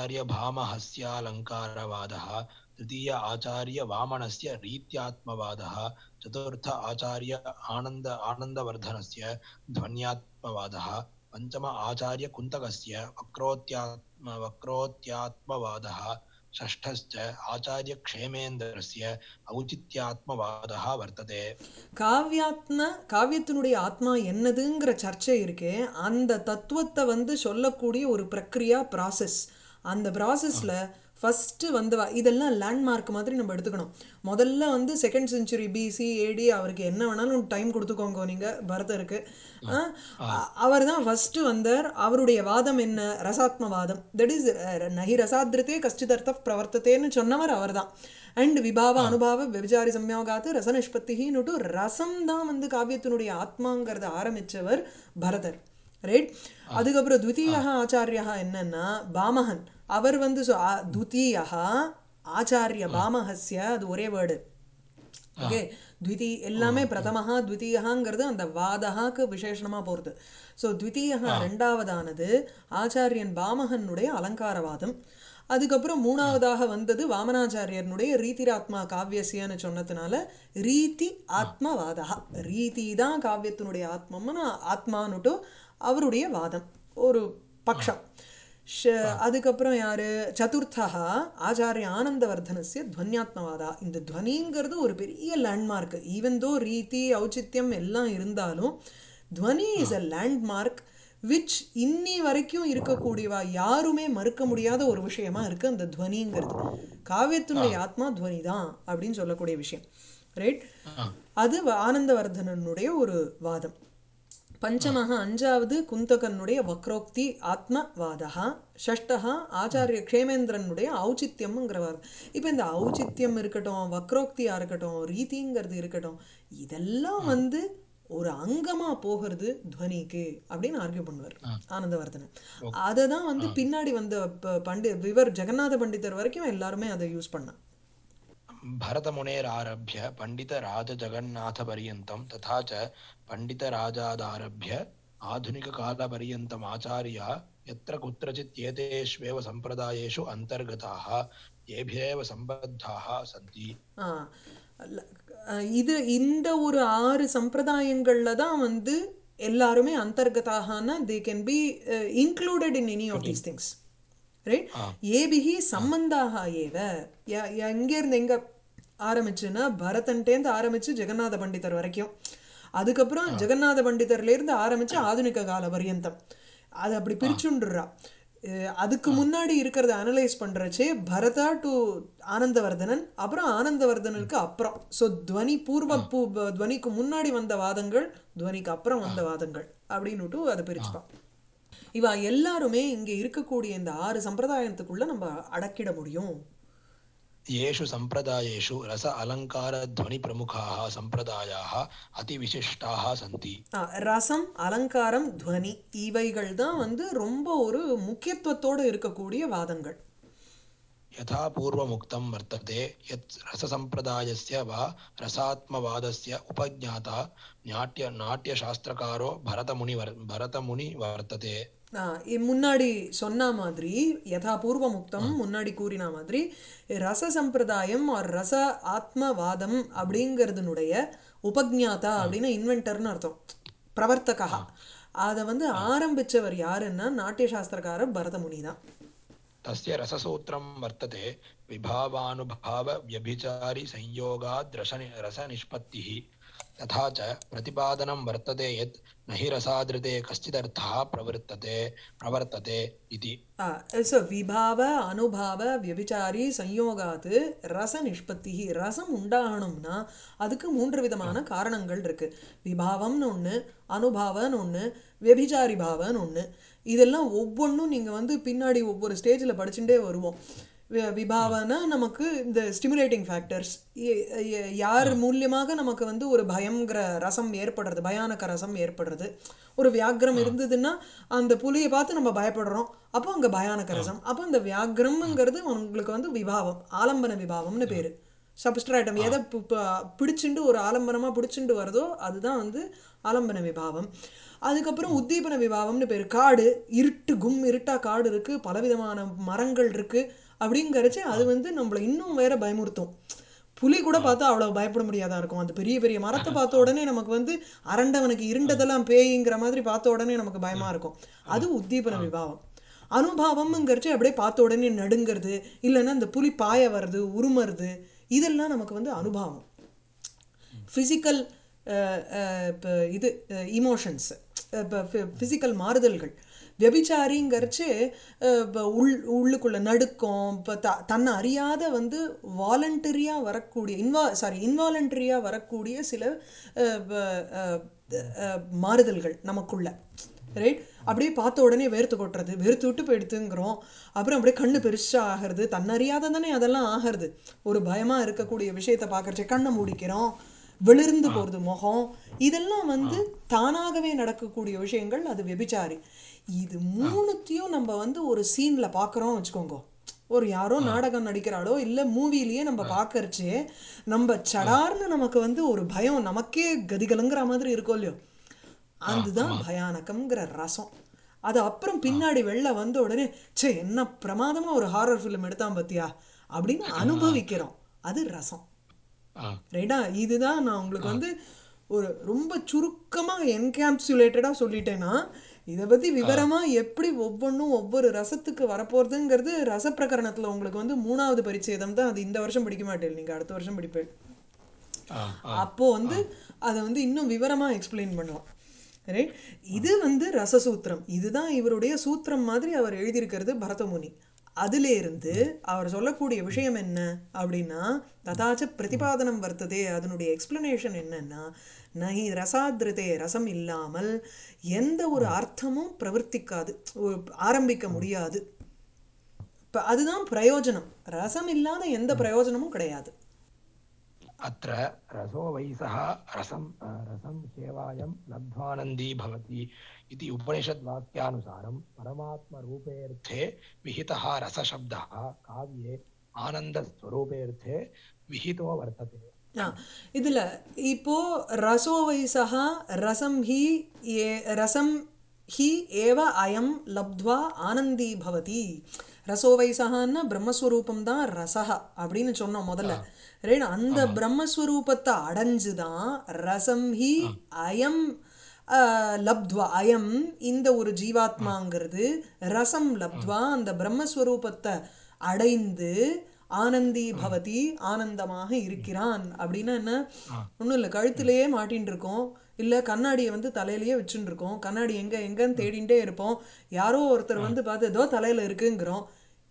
आचार्यभामहस्यालङ्कारवादः तृतीय आचार्यवामनस्य रीत्यात्मवादः चतुर्थ आचार्य आनन्द आनन्दवर्धनस्य ध्वन्यात्मवादः पञ्चम आचार्यकुन्तकस्य वक्रोत्यात्म वक्रोत्यात्मवादः षष्ठश्च आचार्यक्षेमेन्द्रस्य औचित्यात्मवादः वर्तते காவியாத்ம காவியத்தினுடைய ஆத்மா என்னதுங்கிற சர்ச்சை இருக்கே அந்த தத்துவத்தை வந்து சொல்லக்கூடிய ஒரு பிரக்ரியா ப்ராசஸ் அந்த ப்ராசஸில் ஃபஸ்ட்டு வந்து வ- இதெல்லாம் லேண்ட்மார்க் மாதிரி நம்ம எடுத்துக்கணும் முதல்ல வந்து செகண்ட் செஞ்சுரி பிசி ஏடி அவருக்கு என்ன வேணாலும் டைம் கொடுத்துக்கோங்க நீங்கள் பரதருக்கு அவர் தான் ஃபஸ்ட்டு வந்தார் அவருடைய வாதம் என்ன ரசாத்மவாதம் தட் இஸ் நகி ரசாத்ரத்தே கஷ்டிதர்த்த பிரவர்த்தத்தேன்னு சொன்னவர் அவர் தான் அண்ட் விபாவ அனுபாவ விபச்சாரி சம்யோகாத்து ரச நிஷ்பத்திகின்னுட்டு ரசம் தான் வந்து காவியத்தினுடைய ஆத்மாங்கிறத ஆரம்பிச்சவர் பரதர் ரைட் அதுக்கப்புறம் துவிதீய ஆச்சாரியா என்னன்னா பாமகன் அவர் வந்து சொ- ஆ- துவிதீய ஆச்சாரிய பாமஹஸ்ய அது ஒரே வேர்டு ஓகே த்விதி எல்லாமே பிரதமஹா த்விதீயகாங்கிறது அந்த வாதகாக்கு விசேஷணமாக போகிறது ஸோ த்விதீயகா ரெண்டாவதானது ஆச்சாரியன் பாமகனுடைய அலங்காரவாதம் அதுக்கப்புறம் மூணாவதாக வந்தது வாமனாச்சாரியனுடைய ரீதிராத்மா காவியசியன்னு சொன்னதுனால ரீதி ஆத்மவாதா ரீதி தான் காவியத்தினுடைய ஆத்மம்னு ஆத்மானுட்டு அவருடைய வாதம் ஒரு பக்ஷம் ஷ- அதுக்கப்புறம் யாரு சதுர்த்தா ஆச்சாரிய ஆனந்தவர்தனஸ்ய துவன்யாத்மவாதா இந்த துவனிங்கிறது ஒரு பெரிய லேண்ட்மார்க் ஈவன் தோ ரீதி ஔச்சித்யம் எல்லாம் இருந்தாலும் துவனி இஸ் அ லேண்ட்மார்க் விச் இன்னி வரைக்கும் இருக்கக்கூடியவா யாருமே மறுக்க முடியாத ஒரு விஷயமா இருக்கு அந்த துவனிங்கிறது காவியத்தினுடைய ஆத்மா துவனி தான் அப்படின்னு சொல்லக்கூடிய விஷயம் ரைட் அது வ- ஆனந்தவர்தனனுடைய ஒரு வாதம் பஞ்சமः அஞ்சாவது குந்தகனுடைய வக்ரோக்தி ஆத்மவாதா ஷஷ்டः ஆச்சாரிய க்ஷேமேந்திரனுடைய ஔச்சித்யம்ங்கிற வாதம் இப்போ இந்த ஔச்சித்யம் இருக்கட்டும் வக்ரோக்தியா இருக்கட்டும் ரீதிங்கிறது இருக்கட்டும் இதெல்லாம் வந்து ஒரு அங்கமா போகிறது துவனிக்கு அப்படின்னு ஆர்கியூ பண்ணுவார் ஆனந்தவர்தனன் அதை தான் வந்து பின்னாடி வந்த ப- பண்டி விவர் ஜெகநாத பண்டிதர் வரைக்கும் எல்லாருமே அதை யூஸ் பண்ணா भरतमुनेरारभ्य पण्डितराजजगन्नाथपर्यन्तं तथा च पण्डितराजादारभ्य आधुनिककालपर्यन्तम् आचार्याः यत्र कुत्रचित् एतेष्वेव सम्प्रदायेषु अन्तर्गताः येभिरेव सम्बद्धाः सन्ति ஆ, அல்ல- அஹ் இது இந்த ஒரு ஆறு சம்பிரதாயங்கள்ல தான் வந்து எல்லாருமே அந்தர்கதாகனா they can be included in any of these things right ஏபிஹி சம்பந்தாக ஏவ ய- ய- எங்கேருந்து எங்க ஆரம்பிச்சுன்னா பரதன்ட்டேந்து ஆரம்பிச்சு ஜெகநாத பண்டிதர் வரைக்கும் அதுக்கப்புறம் ஜெகநாத பண்டிதர்லேருந்து ஆரம்பிச்சு ஆதுனிக கால பரியந்தம் அது அப்படி பிரிச்சுண்டுறா அஹ் அதுக்கு முன்னாடி இருக்கிறத அனலைஸ் பண்றச்சே பரதா டு ஆனந்தவர்தனன் அப்புறம் ஆனந்தவர்தனனுக்கு அப்புறம் ஸோ துவனி பூர்வ பூ ப- துவனிக்கு முன்னாடி வந்த வாதங்கள் துவனிக்கு அப்புறம் வந்த வாதங்கள் அப்படின்னுட்டு அதை பிரிச்சுப்பான் இவ எல்லாருமே இங்க இருக்கக்கூடிய இந்த ஆறு சம்பிரதாயத்துக்குள்ள நம்ம அடக்கிட முடியும் येषु सम्प्रदायेषु रस अलङ्कारध्वनिप्रमुखाः सम्प्रदायाः अतिविशिष्टाः सन्ति ஆ, ரசம் அலங்காரம் துவனி இவைகள் தான் வந்து ரொம்ப ஒரு முக்கியத்துவத்தோடு இருக்கக்கூடிய வாதங்கள் यथा पूर्वमुक्तं वर्तते यत् रससम्प्रदायस्य वा रसात्मवादस्य उपज्ञाता नाट्य नाट्यशास्त्रकारो भरतमुनिवर् भरतमुनि वर्तते ஆ, இ- முன்னாடி சொன்ன மாதிரி யதா பூர்வமுக்தம் முன்னாடி கூறின மாதிரி ரச சம்பிரதாயம் ஆர் ரச ஆத்மவாதம் அப்படிங்கிறதுனுடைய உபஜ்ஞாதா அப்படின்னு இன்வென்டர்னு அர்த்தம் பிரவர்த்தகா அதை வந்து ஆரம்பிச்சவர் யாருன்னா நாட்டிய சாஸ்திரக்காரர் பரதமுனி தான் तस्य रससूत्रं वर्तते विभावानुभावव्यभिचारि संयोगाद् रस रसनिष्पत्तिः तथा च प्रतिपादनं वर्तते यत् न हि रसादृते कश्चिदर्थः प्रवर्तते प्रवर्तते इति ஸோ விபாவ அனுபாவ வியபிச்சாரி சம்யோகாத்து ரச நிஷ்பத்தி ரசம் உண்டாகணும்னா அதுக்கு மூன்று விதமான காரணங்கள் இருக்கு விபாவம்னு ஒன்று அனுபாவன்னு ஒன்று வியபிச்சாரி பாவன்னு ஒன்று இதெல்லாம் ஒவ்வொன்றும் நீங்கள் வந்து பின்னாடி ஒவ்வொரு ஸ்டேஜில் படிச்சுட்டே வருவோம் வி- விபாவனா நமக்கு இந்த ஸ்டிமுலேட்டிங் ஃபேக்டர்ஸ் யார் மூலியமாக நமக்கு வந்து ஒரு பயங்கிற ரசம் ஏற்படுறது பயானக ரசம் ஏற்படுறது ஒரு வியாக்கிரம் இருந்ததுன்னா அந்த புலியை பார்த்து நம்ம பயப்படுறோம் அப்போ அங்கே பயானக ரசம் அப்போ அந்த வியாக்கிரம்ங்கிறது உங்களுக்கு வந்து விபாவம் ஆலம்பன விபாவம்னு பேர் சப்ஸ்ட்ராட்டம் எதை பு- ப- பிடிச்சுண்டு ஒரு ஆலம்பனமாக பிடிச்சுண்டு வருதோ அதுதான் வந்து ஆலம்பன விபாவம் அதுக்கப்புறம் உத்தீபன விபாவம்னு பேர் காடு இருட்டு கும் இருட்டா காடு இருக்கு பலவிதமான மரங்கள் இருக்கு அப்படிங்கிறச்சு அது வந்து நம்மளை இன்னும் வேற பயமுறுத்தும் புலி கூட பார்த்தா அவ்வளவு பயப்பட முடியாதா இருக்கும் அந்த பெரிய பெரிய மரத்தை பார்த்த உடனே நமக்கு வந்து அரண்டவனுக்கு இருண்டதெல்லாம் பேய்ங்கிற மாதிரி பார்த்த உடனே நமக்கு பயமா இருக்கும் அது உத்தீபன விபாவம் அனுபாவம்ங்கிறச்சு அப்படியே பார்த்த உடனே நடுங்கிறது இல்லைன்னா இந்த புலி பாய வருது உருமருது இதெல்லாம் நமக்கு வந்து அனுபவம் ஃபிசிக்கல் இப்போ இது இமோஷன்ஸ் இப்போ ஃபிசிக்கல் மாறுதல்கள் வியபிச்சாரிங்கிறச்சு இப்போ உள் உள்ளுக்குள்ள நடுக்கம் இப்போ த தன்னை அறியாத வந்து வாலண்டரியாக வரக்கூடிய இன்வா சாரி இன்வாலண்டரியாக வரக்கூடிய சில அஹ், ப- அஹ், அஹ், மாறுதல்கள் நமக்குள்ள ரைட் அப்படியே பார்த்த உடனே வேர்த்து கொட்டுறது வேர்த்து விட்டு போயிடுத்துங்கிறோம் அப்புறம் அப்படியே கண்ணு பெருசா ஆகிறது தன்னறியாத தானே அதெல்லாம் ஆகிறது ஒரு பயமா இருக்கக்கூடிய விஷயத்தை பார்க்கறச்சே கண்ணை மூடிக்கிறோம் விளிர்ந்து போகிறது முகம் இதெல்லாம் வந்து தானாகவே நடக்கக்கூடிய விஷயங்கள் அது வெபிச்சாரி இது மூணுத்தையும் நம்ம வந்து ஒரு சீன்ல பார்க்குறோம் வச்சுக்கோங்க ஒரு யாரோ நாடகம் நடிக்கிறாளோ இல்லை மூவிலேயே நம்ம பார்க்கறச்சே நம்ம சடார்னு நமக்கு வந்து ஒரு பயம் நமக்கே கதிகலங்கிற மாதிரி இருக்கும் இல்லையோ அதுதான் பயானகம்ங்கிற ரசம் அது அப்புறம் பின்னாடி வெளில வந்த உடனே ச்சே என்ன பிரமாதமா ஒரு ஹாரர் ஃபிலிம் எடுத்தான் பாத்தியா அப்படின்னு அனுபவிக்கிறோம் அது ரசம் ஆ ரைட்டா இதுதான் நான் உங்களுக்கு வந்து ஒரு ரொம்ப சுருக்கமா என்கேப்சுலேட்டடாக சொல்லிட்டேன்னா இதை பத்தி விவரமா எப்படி ஒவ்வொன்றும் ஒவ்வொரு ரசத்துக்கு வரப்போறதுங்கிறது ரசப்பிரகரணத்துல உங்களுக்கு வந்து மூணாவது பரிச்சேதம் தான் அது இந்த வருஷம் படிக்க மாட்டேன் நீங்க அடுத்த வருஷம் படிப்பேன் ஆ அப்போ வந்து அதை வந்து இன்னும் விவரமா எக்ஸ்பிளைன் பண்ணலாம் ரைட் இது வந்து ரசசூத்திரம் இதுதான் இவருடைய சூத்திரம் மாதிரி அவர் எழுதியிருக்கிறது பரதமுனி அதுல இருந்து அவர் சொல்லக்கூடிய விஷயம் என்ன அப்படின்னா ததாச்ச பிரதிபாதனம் வர்த்ததே அதனுடைய எக்ஸ்பிளனேஷன் என்னன்னா நகி ரசாதிருதே ரசம் இல்லாமல் எந்த ஒரு அர்த்தமும் பிரவர்த்திக்காது ஒரு ஆரம்பிக்க முடியாது இப்ப அதுதான் பிரயோஜனம் ரசம் இல்லாத எந்த பிரயோஜனமும் கிடையாது अत्र रसो वै सः रसं रसं सेवायं लब्ध्वानन्दी भवति इति उपनिषद्वाक्यानुसारं परमात्मरूपेऽर्थे अर्थे विहितः रसशब्दः काव्ये आनन्दस्वरूपेऽर्थे विहितो वर्तते ஆ இதுல இப்போ ரசோ வைசா ரசம் ஹி ஏ ரசம் ஹி ஏவ அயம் லப்த்வா ஆனந்தி பவதி ரசோ வைசகான்னா பிரம்மஸ்வரூபம் தான் ரசஹ அப்படின்னு சொன்னோம் முதல்ல ரைட் அந்த பிரம்மஸ்வரூபத்தை அடைஞ்சு தான் ரசம் ஹி அயம் ஆஹ், லப்த்வா அயம் இந்த ஒரு ஜீவாத்மாங்கிறது ரசம் லப்த்வா அந்த பிரம்மஸ்வரூபத்தை அடைந்து ஆனந்தி பவதி ஆனந்தமாக இருக்கிறான் அப்படின்னா என்ன ஒன்றும் இல்லை கழுத்திலேயே மாட்டின்னு இருக்கோம் இல்லை கண்ணாடியை வந்து தலையிலேயே வச்சுட்டு இருக்கோம் கண்ணாடி எங்க எங்கன்னு தேடிண்டே இருப்போம் யாரோ ஒருத்தர் வந்து பார்த்து ஏதோ தலையில இருக்குங்கிறோம்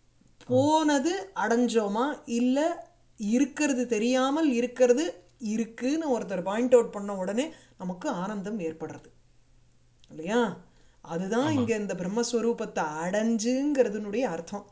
போனது அடைஞ்சோமா இல்லை இருக்கிறது தெரியாமல் இருக்கிறது இருக்குன்னு ஒருத்தர் பாயிண்ட் அவுட் பண்ண உடனே நமக்கு ஆனந்தம் ஏற்படுறது இல்லையா அதுதான் இங்க இந்த பிரம்மஸ்வரூபத்தை அடைஞ்சுங்கிறதுனுடைய அர்த்தம்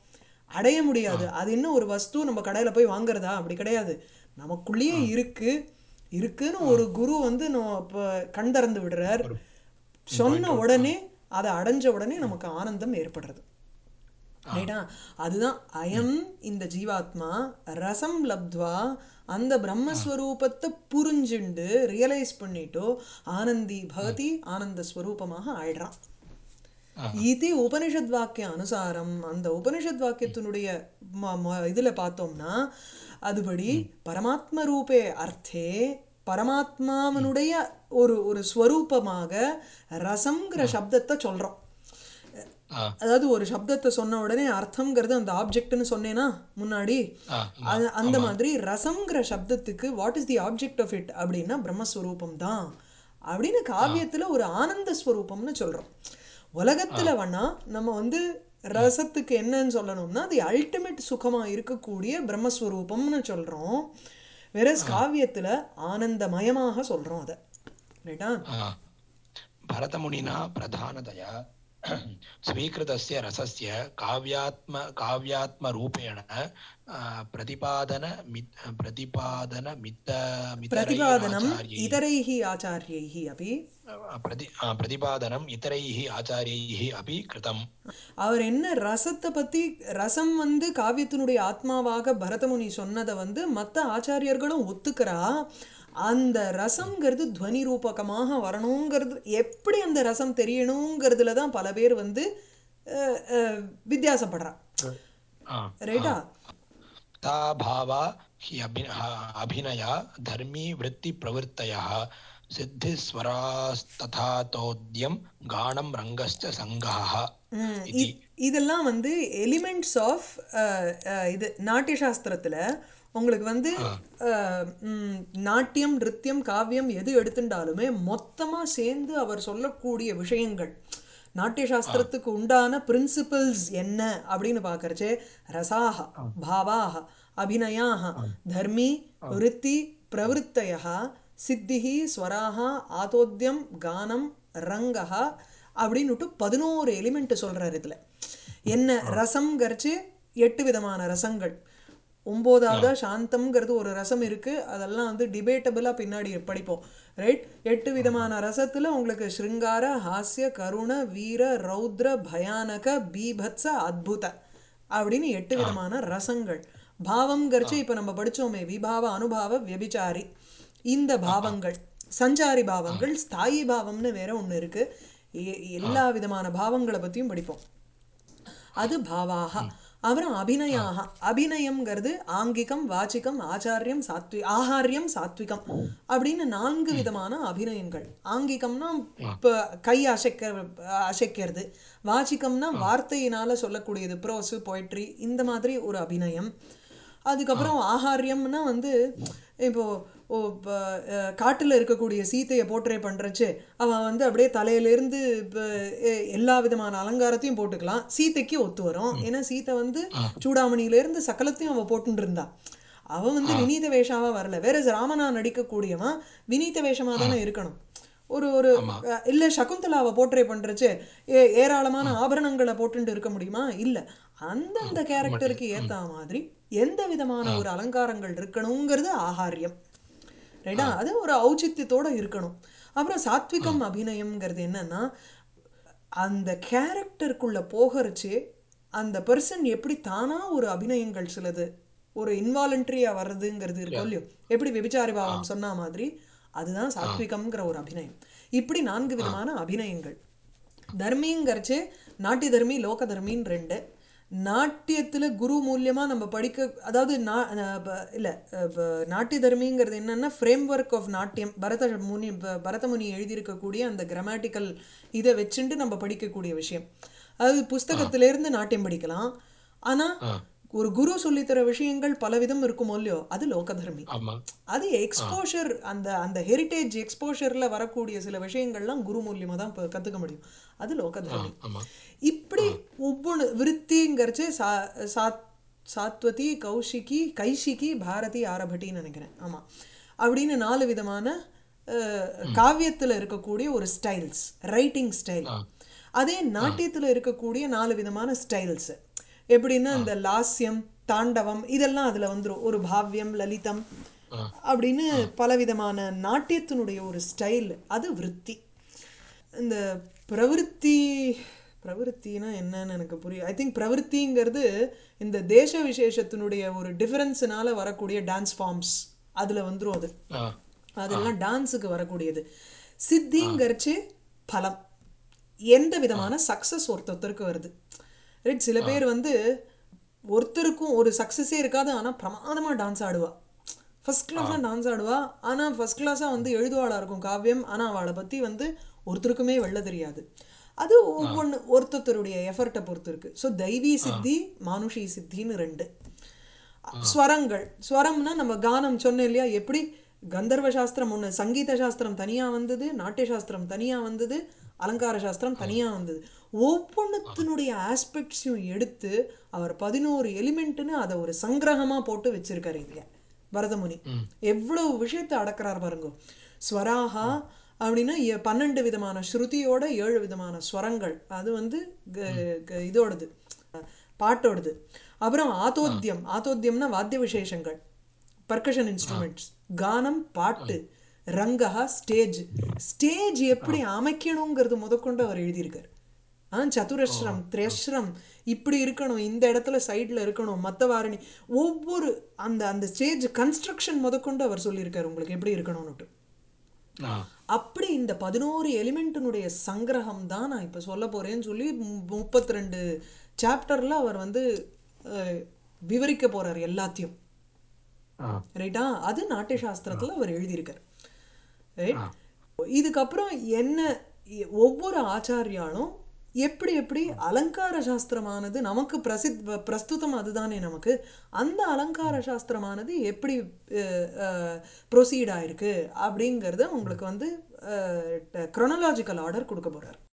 அடைய முடியாது அது என்ன ஒரு வஸ்து நம்ம கடையில போய் வாங்குறதா அப்படி கிடையாது நமக்குள்ளேயே இருக்கு இருக்குன்னு ஒரு குரு வந்து நம்ம இப்போ கண் திறந்து விடுறார் சொன்ன உடனே அதை அடைஞ்ச உடனே நமக்கு ஆனந்தம் ஏற்படுறது ரைட்டா அதுதான் அயம் இந்த ஜீவாத்மா ரசம் லப்த்வா அந்த பிரம்மஸ்வரூபத்தை புரிஞ்சுண்டு ரியலைஸ் பண்ணிட்டோ ஆனந்தி பகதி ஆனந்த ஸ்வரூபமாக ஆயிடுறான் இது உபனிஷத் வாக்கிய அனுசாரம் அந்த உபனிஷத் வாக்கியத்தினுடைய ம- ம- இதுல பார்த்தோம்னா அதுபடி பரமாத்ம ரூபே அர்த்தே பரமாத்மாவனுடைய ஒரு ஒரு ஸ்வரூபமாக ரசம்ங்கிற சப்தத்தை சொல்றோம் ஆ அதாவது ஒரு சப்தத்தை சொன்ன உடனே அர்த்தம்ங்கிறது அந்த ஆப்ஜெக்ட்னு சொன்னேனா முன்னாடி ஆ அது- அந்த மாதிரி ரசம்ங்கிற சப்தத்துக்கு what is the object of it அப்படின்னா பிரம்மஸ்வரூபம் தான் அப்படின்னு காவியத்துல ஒரு ஆனந்த ஸ்வரூபம்னு சொல்றோம் உலகத்துல வேணா நம்ம வந்து ரசத்துக்கு என்னன்னு சொல்லணும்னா அது அல்டிமேட் சுகமா இருக்கக்கூடிய பிரம்மஸ்வரூபம்னு சொல்றோம் வேற காவியத்துல ஆனந்தமயமாக சொல்றோம் அதை ரைட்டா आ, भरतमुनिना प्रधानतया स्वीकृतस्य रसस्य काव्यात्म काव्यात्मरूपेण आ, प्रतिपादन मित् प्रतिपादन मित्त பிரதிபாதனம் मितरैराचार्यैः இதரைஹி ஆச்சாரியைஹி அப்படி प्रति आ, प्रतिपादनम् इतरैः आचार्यैः अपि कृतम् அவர் என்ன ரசத்தை பத்தி ரசம் வந்து காவியத்தினுடைய ஆத்மாவாக பரதமுனி சொன்னதை வந்து மற்ற ஆச்சாரியர்களும் ஒத்துக்கிறா அந்த ரசம்ங்கிறது துவனி ரூபகமாக வரணுங்கிறது எப்படி அந்த ரசம் தெரியணுங்கிறதுல தான் பல பேர் வந்து அஹ், அஹ், வித்தியாசப்படுறா आ, ரைட்டா ता भावा हि अभि ह- अभिनया धर्मी वृत्तिप्रवृत्तयः सिद्धिस्वरास्तथातोद्यं गानं रङ्गश्च सङ्गः ம், इति இ- இதெல்லாம் வந்து எலிமெண்ட்ஸ் ஆஃப் இது நாட்டிய சாஸ்திரத்துல உங்களுக்கு வந்து அஹ், ம், நாட்டியம் நிருத்தியம் காவியம் எது எடுத்துட்டாலுமே மொத்தமா சேர்ந்து அவர் சொல்லக்கூடிய விஷயங்கள் நாட்டிய சாஸ்திரத்துக்கு உண்டான பிரின்சிபல்ஸ் என்ன அப்படின்னு பார்க்கறச்சே ரசாக பாவாக அபிநயாக தர்மி விருத்தி பிரவருத்தயா சித்திஹி ஸ்வராக ஆதோத்தியம் கானம் ரங்கः அப்படின்னுட்டு பதினோரு எலிமெண்ட் சொல்றாரு இதுல என்ன ரசம்ங்கிறச்சு எட்டு விதமான ரசங்கள் ஒம்போதாவதா சாந்தம்ங்கிறது ஒரு ரசம் இருக்கு அதெல்லாம் வந்து டிபேட்டபிளா பின்னாடி படிப்போம் ரைட் எட்டு விதமான ரசத்துல உங்களுக்கு ஸ்ருங்கார ஹாஸ்ய கருண வீர ரௌத்ர பயானக பீபத்ச அத்புத அப்படின்னு எட்டு விதமான ரசங்கள் பாவம்ங்கிறச்சு இப்ப நம்ம படிச்சோமே விபாவ அனுபாவ வியபிச்சாரி இந்த பாவங்கள் சஞ்சாரி பாவங்கள் ஸ்தாயி பாவம்னு வேற ஒண்ணு இருக்கு எ- எல்லா விதமான பாவங்களை பத்தியும் படிப்போம் அது பாவாக அப்புறம் அபிநயாக அபிநயம்ங்கிறது ஆங்கிகம் வாச்சிகம் ஆச்சாரியம் சாத்வி ஆகாரியம் சாத்விகம் அப்படின்னு நான்கு விதமான அபிநயங்கள் ஆங்கிகம்னா இப்ப கை அசைக்க அசைக்கிறது வாச்சிகம்னா வார்த்தையினால சொல்லக்கூடியது ப்ரோஸு பொய்ட்ரி இந்த மாதிரி ஒரு அபிநயம் அதுக்கப்புறம் ஆகாரியம்னா வந்து இப்போ ஓ இப்போ அஹ், காட்டுல இருக்கக்கூடிய சீத்தையை போர்ட்ரே பண்றச்சு அவன் வந்து அப்படியே தலையிலேருந்து இப்போ எ- எல்லா விதமான அலங்காரத்தையும் போட்டுக்கலாம் சீதைக்கு ஒத்து வரும் ஏன்னா சீத்தை வந்து சூடாமணியிலேருந்து சகலத்தையும் அவ போட்டுட்டு இருந்தா அவன் வந்து வினீத வேஷாவா வரல வேற ராமனா நடிக்கக்கூடியவன் வினீத வேஷமா தானே இருக்கணும் ஒரு ஒரு அஹ், இல்ல சகுந்தலாவை போர்ட்ரே பண்றச்சு ஏ ஏராளமான ஆபரணங்களை போட்டுட்டு இருக்க முடியுமா இல்ல அந்தந்த கேரக்டருக்கு ஏத்த மாதிரி எந்த விதமான ஒரு அலங்காரங்கள் இருக்கணுங்கிறது ஆகாரியம் ரைட்டா அது ஒரு ஔச்சித்தியத்தோட இருக்கணும் அப்புறம் சாத்விகம் அபிநயம்ங்கிறது என்னன்னா அந்த கேரக்டருக்குள்ள போகிறச்சு அந்த பர்சன் எப்படி தானா ஒரு அபிநயங்கள் சிலது ஒரு இன்வாலண்டரியா வர்றதுங்கிறது இருக்கும் இல்லையோ எப்படி விபிச்சாரி பாவம் சொன்ன மாதிரி அதுதான் சாத்விகம்ங்கிற ஒரு அபிநயம் இப்படி நான்கு விதமான அபிநயங்கள் தர்மிங்கிறச்சு நாட்டிய தர்மி லோக தர்மின்னு ரெண்டு நாட்டியத்துல குரு மூலியமா நம்ம படிக்க அதாவது நா அஹ் ப- இல்ல அஹ் ப- நாட்டிய தர்மிங்கிறது என்னன்னா ஃப்ரேம் ஒர்க் ஆஃப் நாட்டியம் பரத முனி ப- பரதமுனி எழுதியிருக்கக்கூடிய அந்த கிராமட்டிக்கல் இதை வச்சுட்டு நம்ம படிக்கக்கூடிய விஷயம் அதாவது புஸ்தகத்தில இருந்து நாட்டியம் படிக்கலாம் ஆனா ஒரு குரு சொல்லித்தர விஷயங்கள் பலவிதம் இருக்குமோ இல்லையோ அது லோக தர்மி ஆமா அது எக்ஸ்போஷர் அந்த அந்த ஹெரிட்டேஜ் எக்ஸ்போஷர்ல வரக்கூடிய சில விஷயங்கள்லாம் குரு மூலியமா தான் இப்ப கத்துக்க முடியும் அது லோக தர்மி ஆமா இப்படி ஒவ்வொன்று விருத்திங்கிறச்சு சா சாத் சாத்வதி கௌஷிகி கைஷிகி பாரதி ஆரபட்டின்னு நினைக்கிறேன் ஆமா அப்படின்னு நாலு விதமான அஹ், காவியத்துல இருக்கக்கூடிய ஒரு ஸ்டைல்ஸ் ரைட்டிங் ஸ்டைல் அதே நாட்டியத்துல இருக்கக்கூடிய நாலு விதமான ஸ்டைல்ஸ் எப்படின்னா இந்த லாஸ்யம் தாண்டவம் இதெல்லாம் அதுல வந்துரும் ஒரு பாவ்யம் லலிதம் ஆ. அப்படின்னு பலவிதமான நாட்டியத்தினுடைய ஒரு ஸ்டைல் அது விருத்தி இந்த பிரவிற்த்தி பிரவிற்த்தினா என்னன்னு எனக்கு புரியும் ஐ திங்க் பிரவிற்த்திங்கிறது இந்த தேச விசேஷத்தினுடைய ஒரு டிஃபரன்ஸ்னால வரக்கூடிய டான்ஸ் ஃபார்ம்ஸ் அதுல வந்துரும் அது ஆ அதெல்லாம் டான்ஸுக்கு வரக்கூடியது சித்திங்கிறச்சு பலம் எந்த விதமான சக்ஸஸ் ஒருத்தருக்கு வருது ரைட் சில பேர் வந்து ஒருத்தருக்கும் ஒரு சக்ஸஸே இருக்காது ஆனா பிரமாதமா டான்ஸ் ஆடுவா ஃபர்ஸ்ட் கிளாஸாக டான்ஸ் ஆடுவா ஆனா ஃபர்ஸ்ட் கிளாஸாக வந்து எழுதுவாளா இருக்கும் காவியம் ஆனா அவளை பத்தி வந்து ஒருத்தருக்குமே வெள்ள தெரியாது அது ஒவ்வொன்று ஒருத்தருடைய எஃபர்ட்டை பொறுத்து இருக்கு ஸோ தெய்வீ சித்தி மானுஷி சித்தின்னு ரெண்டு ஸ்வரங்கள் ஸ்வரம்னா நம்ம கானம் சொன்னேன் இல்லையா எப்படி கந்தர்வ சாஸ்திரம் ஒன்று சங்கீத சாஸ்திரம் தனியா வந்தது நாட்டிய சாஸ்திரம் தனியா வந்தது அலங்கார சாஸ்திரம் தனியா வந்தது ஒவ்வொன்றுத்தினுடைய ஆஸ்பெக்ட்ஸையும் எடுத்து அவர் பதினோரு எலிமெண்ட்னு அதை ஒரு சங்கிரகமா போட்டு வச்சிருக்காரு இங்க பரதமுனி எவ்வளவு விஷயத்தை அடக்குறார் பாருங்க ஸ்வராகா அப்படின்னா எ- பன்னெண்டு விதமான ஸ்ருதியோட ஏழு விதமான ஸ்வரங்கள் அது வந்து க- க- இதோடது பாட்டோடது அப்புறம் ஆத்தோத்தியம் ஆத்தோத்தியம்னா வாத்திய விசேஷங்கள் பர்கஷன் இன்ஸ்ட்ருமெண்ட்ஸ் கானம் பாட்டு ரங்கா ஸ்டேஜ் ஸ்டேஜ் எப்படி அமைக்கணுங்கிறது முதற்கொண்டு அவர் எழுதியிருக்கார் ஆ சதுரஸ்ரம் திரஸ்ரம் இப்படி இருக்கணும் இந்த இடத்துல சைடில் இருக்கணும் மற்ற வாரணி ஒவ்வொரு அந்த அந்த ஸ்டேஜ் கன்ஸ்ட்ரக்ஷன் முதற்கொண்டு அவர் சொல்லியிருக்காரு உங்களுக்கு எப்படி இருக்கணும்னுட்டு ஆ அப்படி இந்த பதினோரு எலிமெண்ட்டினுடைய சங்கிரகம் தான் நான் இப்போ சொல்ல போறேன்னு சொல்லி முப்பத்தி ரெண்டு சாப்டர்ல அவர் வந்து அஹ், விவரிக்க போறார் எல்லாத்தையும் ஆ ரைட்டா அது நாட்டிய சாஸ்திரத்துல அவர் எழுதியிருக்கார் ரைட் இதுக்கப்புறம் என்ன இ- ஒவ்வொரு ஆச்சாரியாலும் எப்படி எப்படி அலங்கார சாஸ்திரமானது நமக்கு பிரசித் பிரஸ்துதம் அதுதானே நமக்கு அந்த அலங்கார சாஸ்திரமானது எப்படி ப்ரொசீட் ஆயிருக்கு அப்படிங்கிறத உங்களுக்கு வந்து க்ரொனலாஜிக்கல் ஆர்டர் கொடுக்க போறார்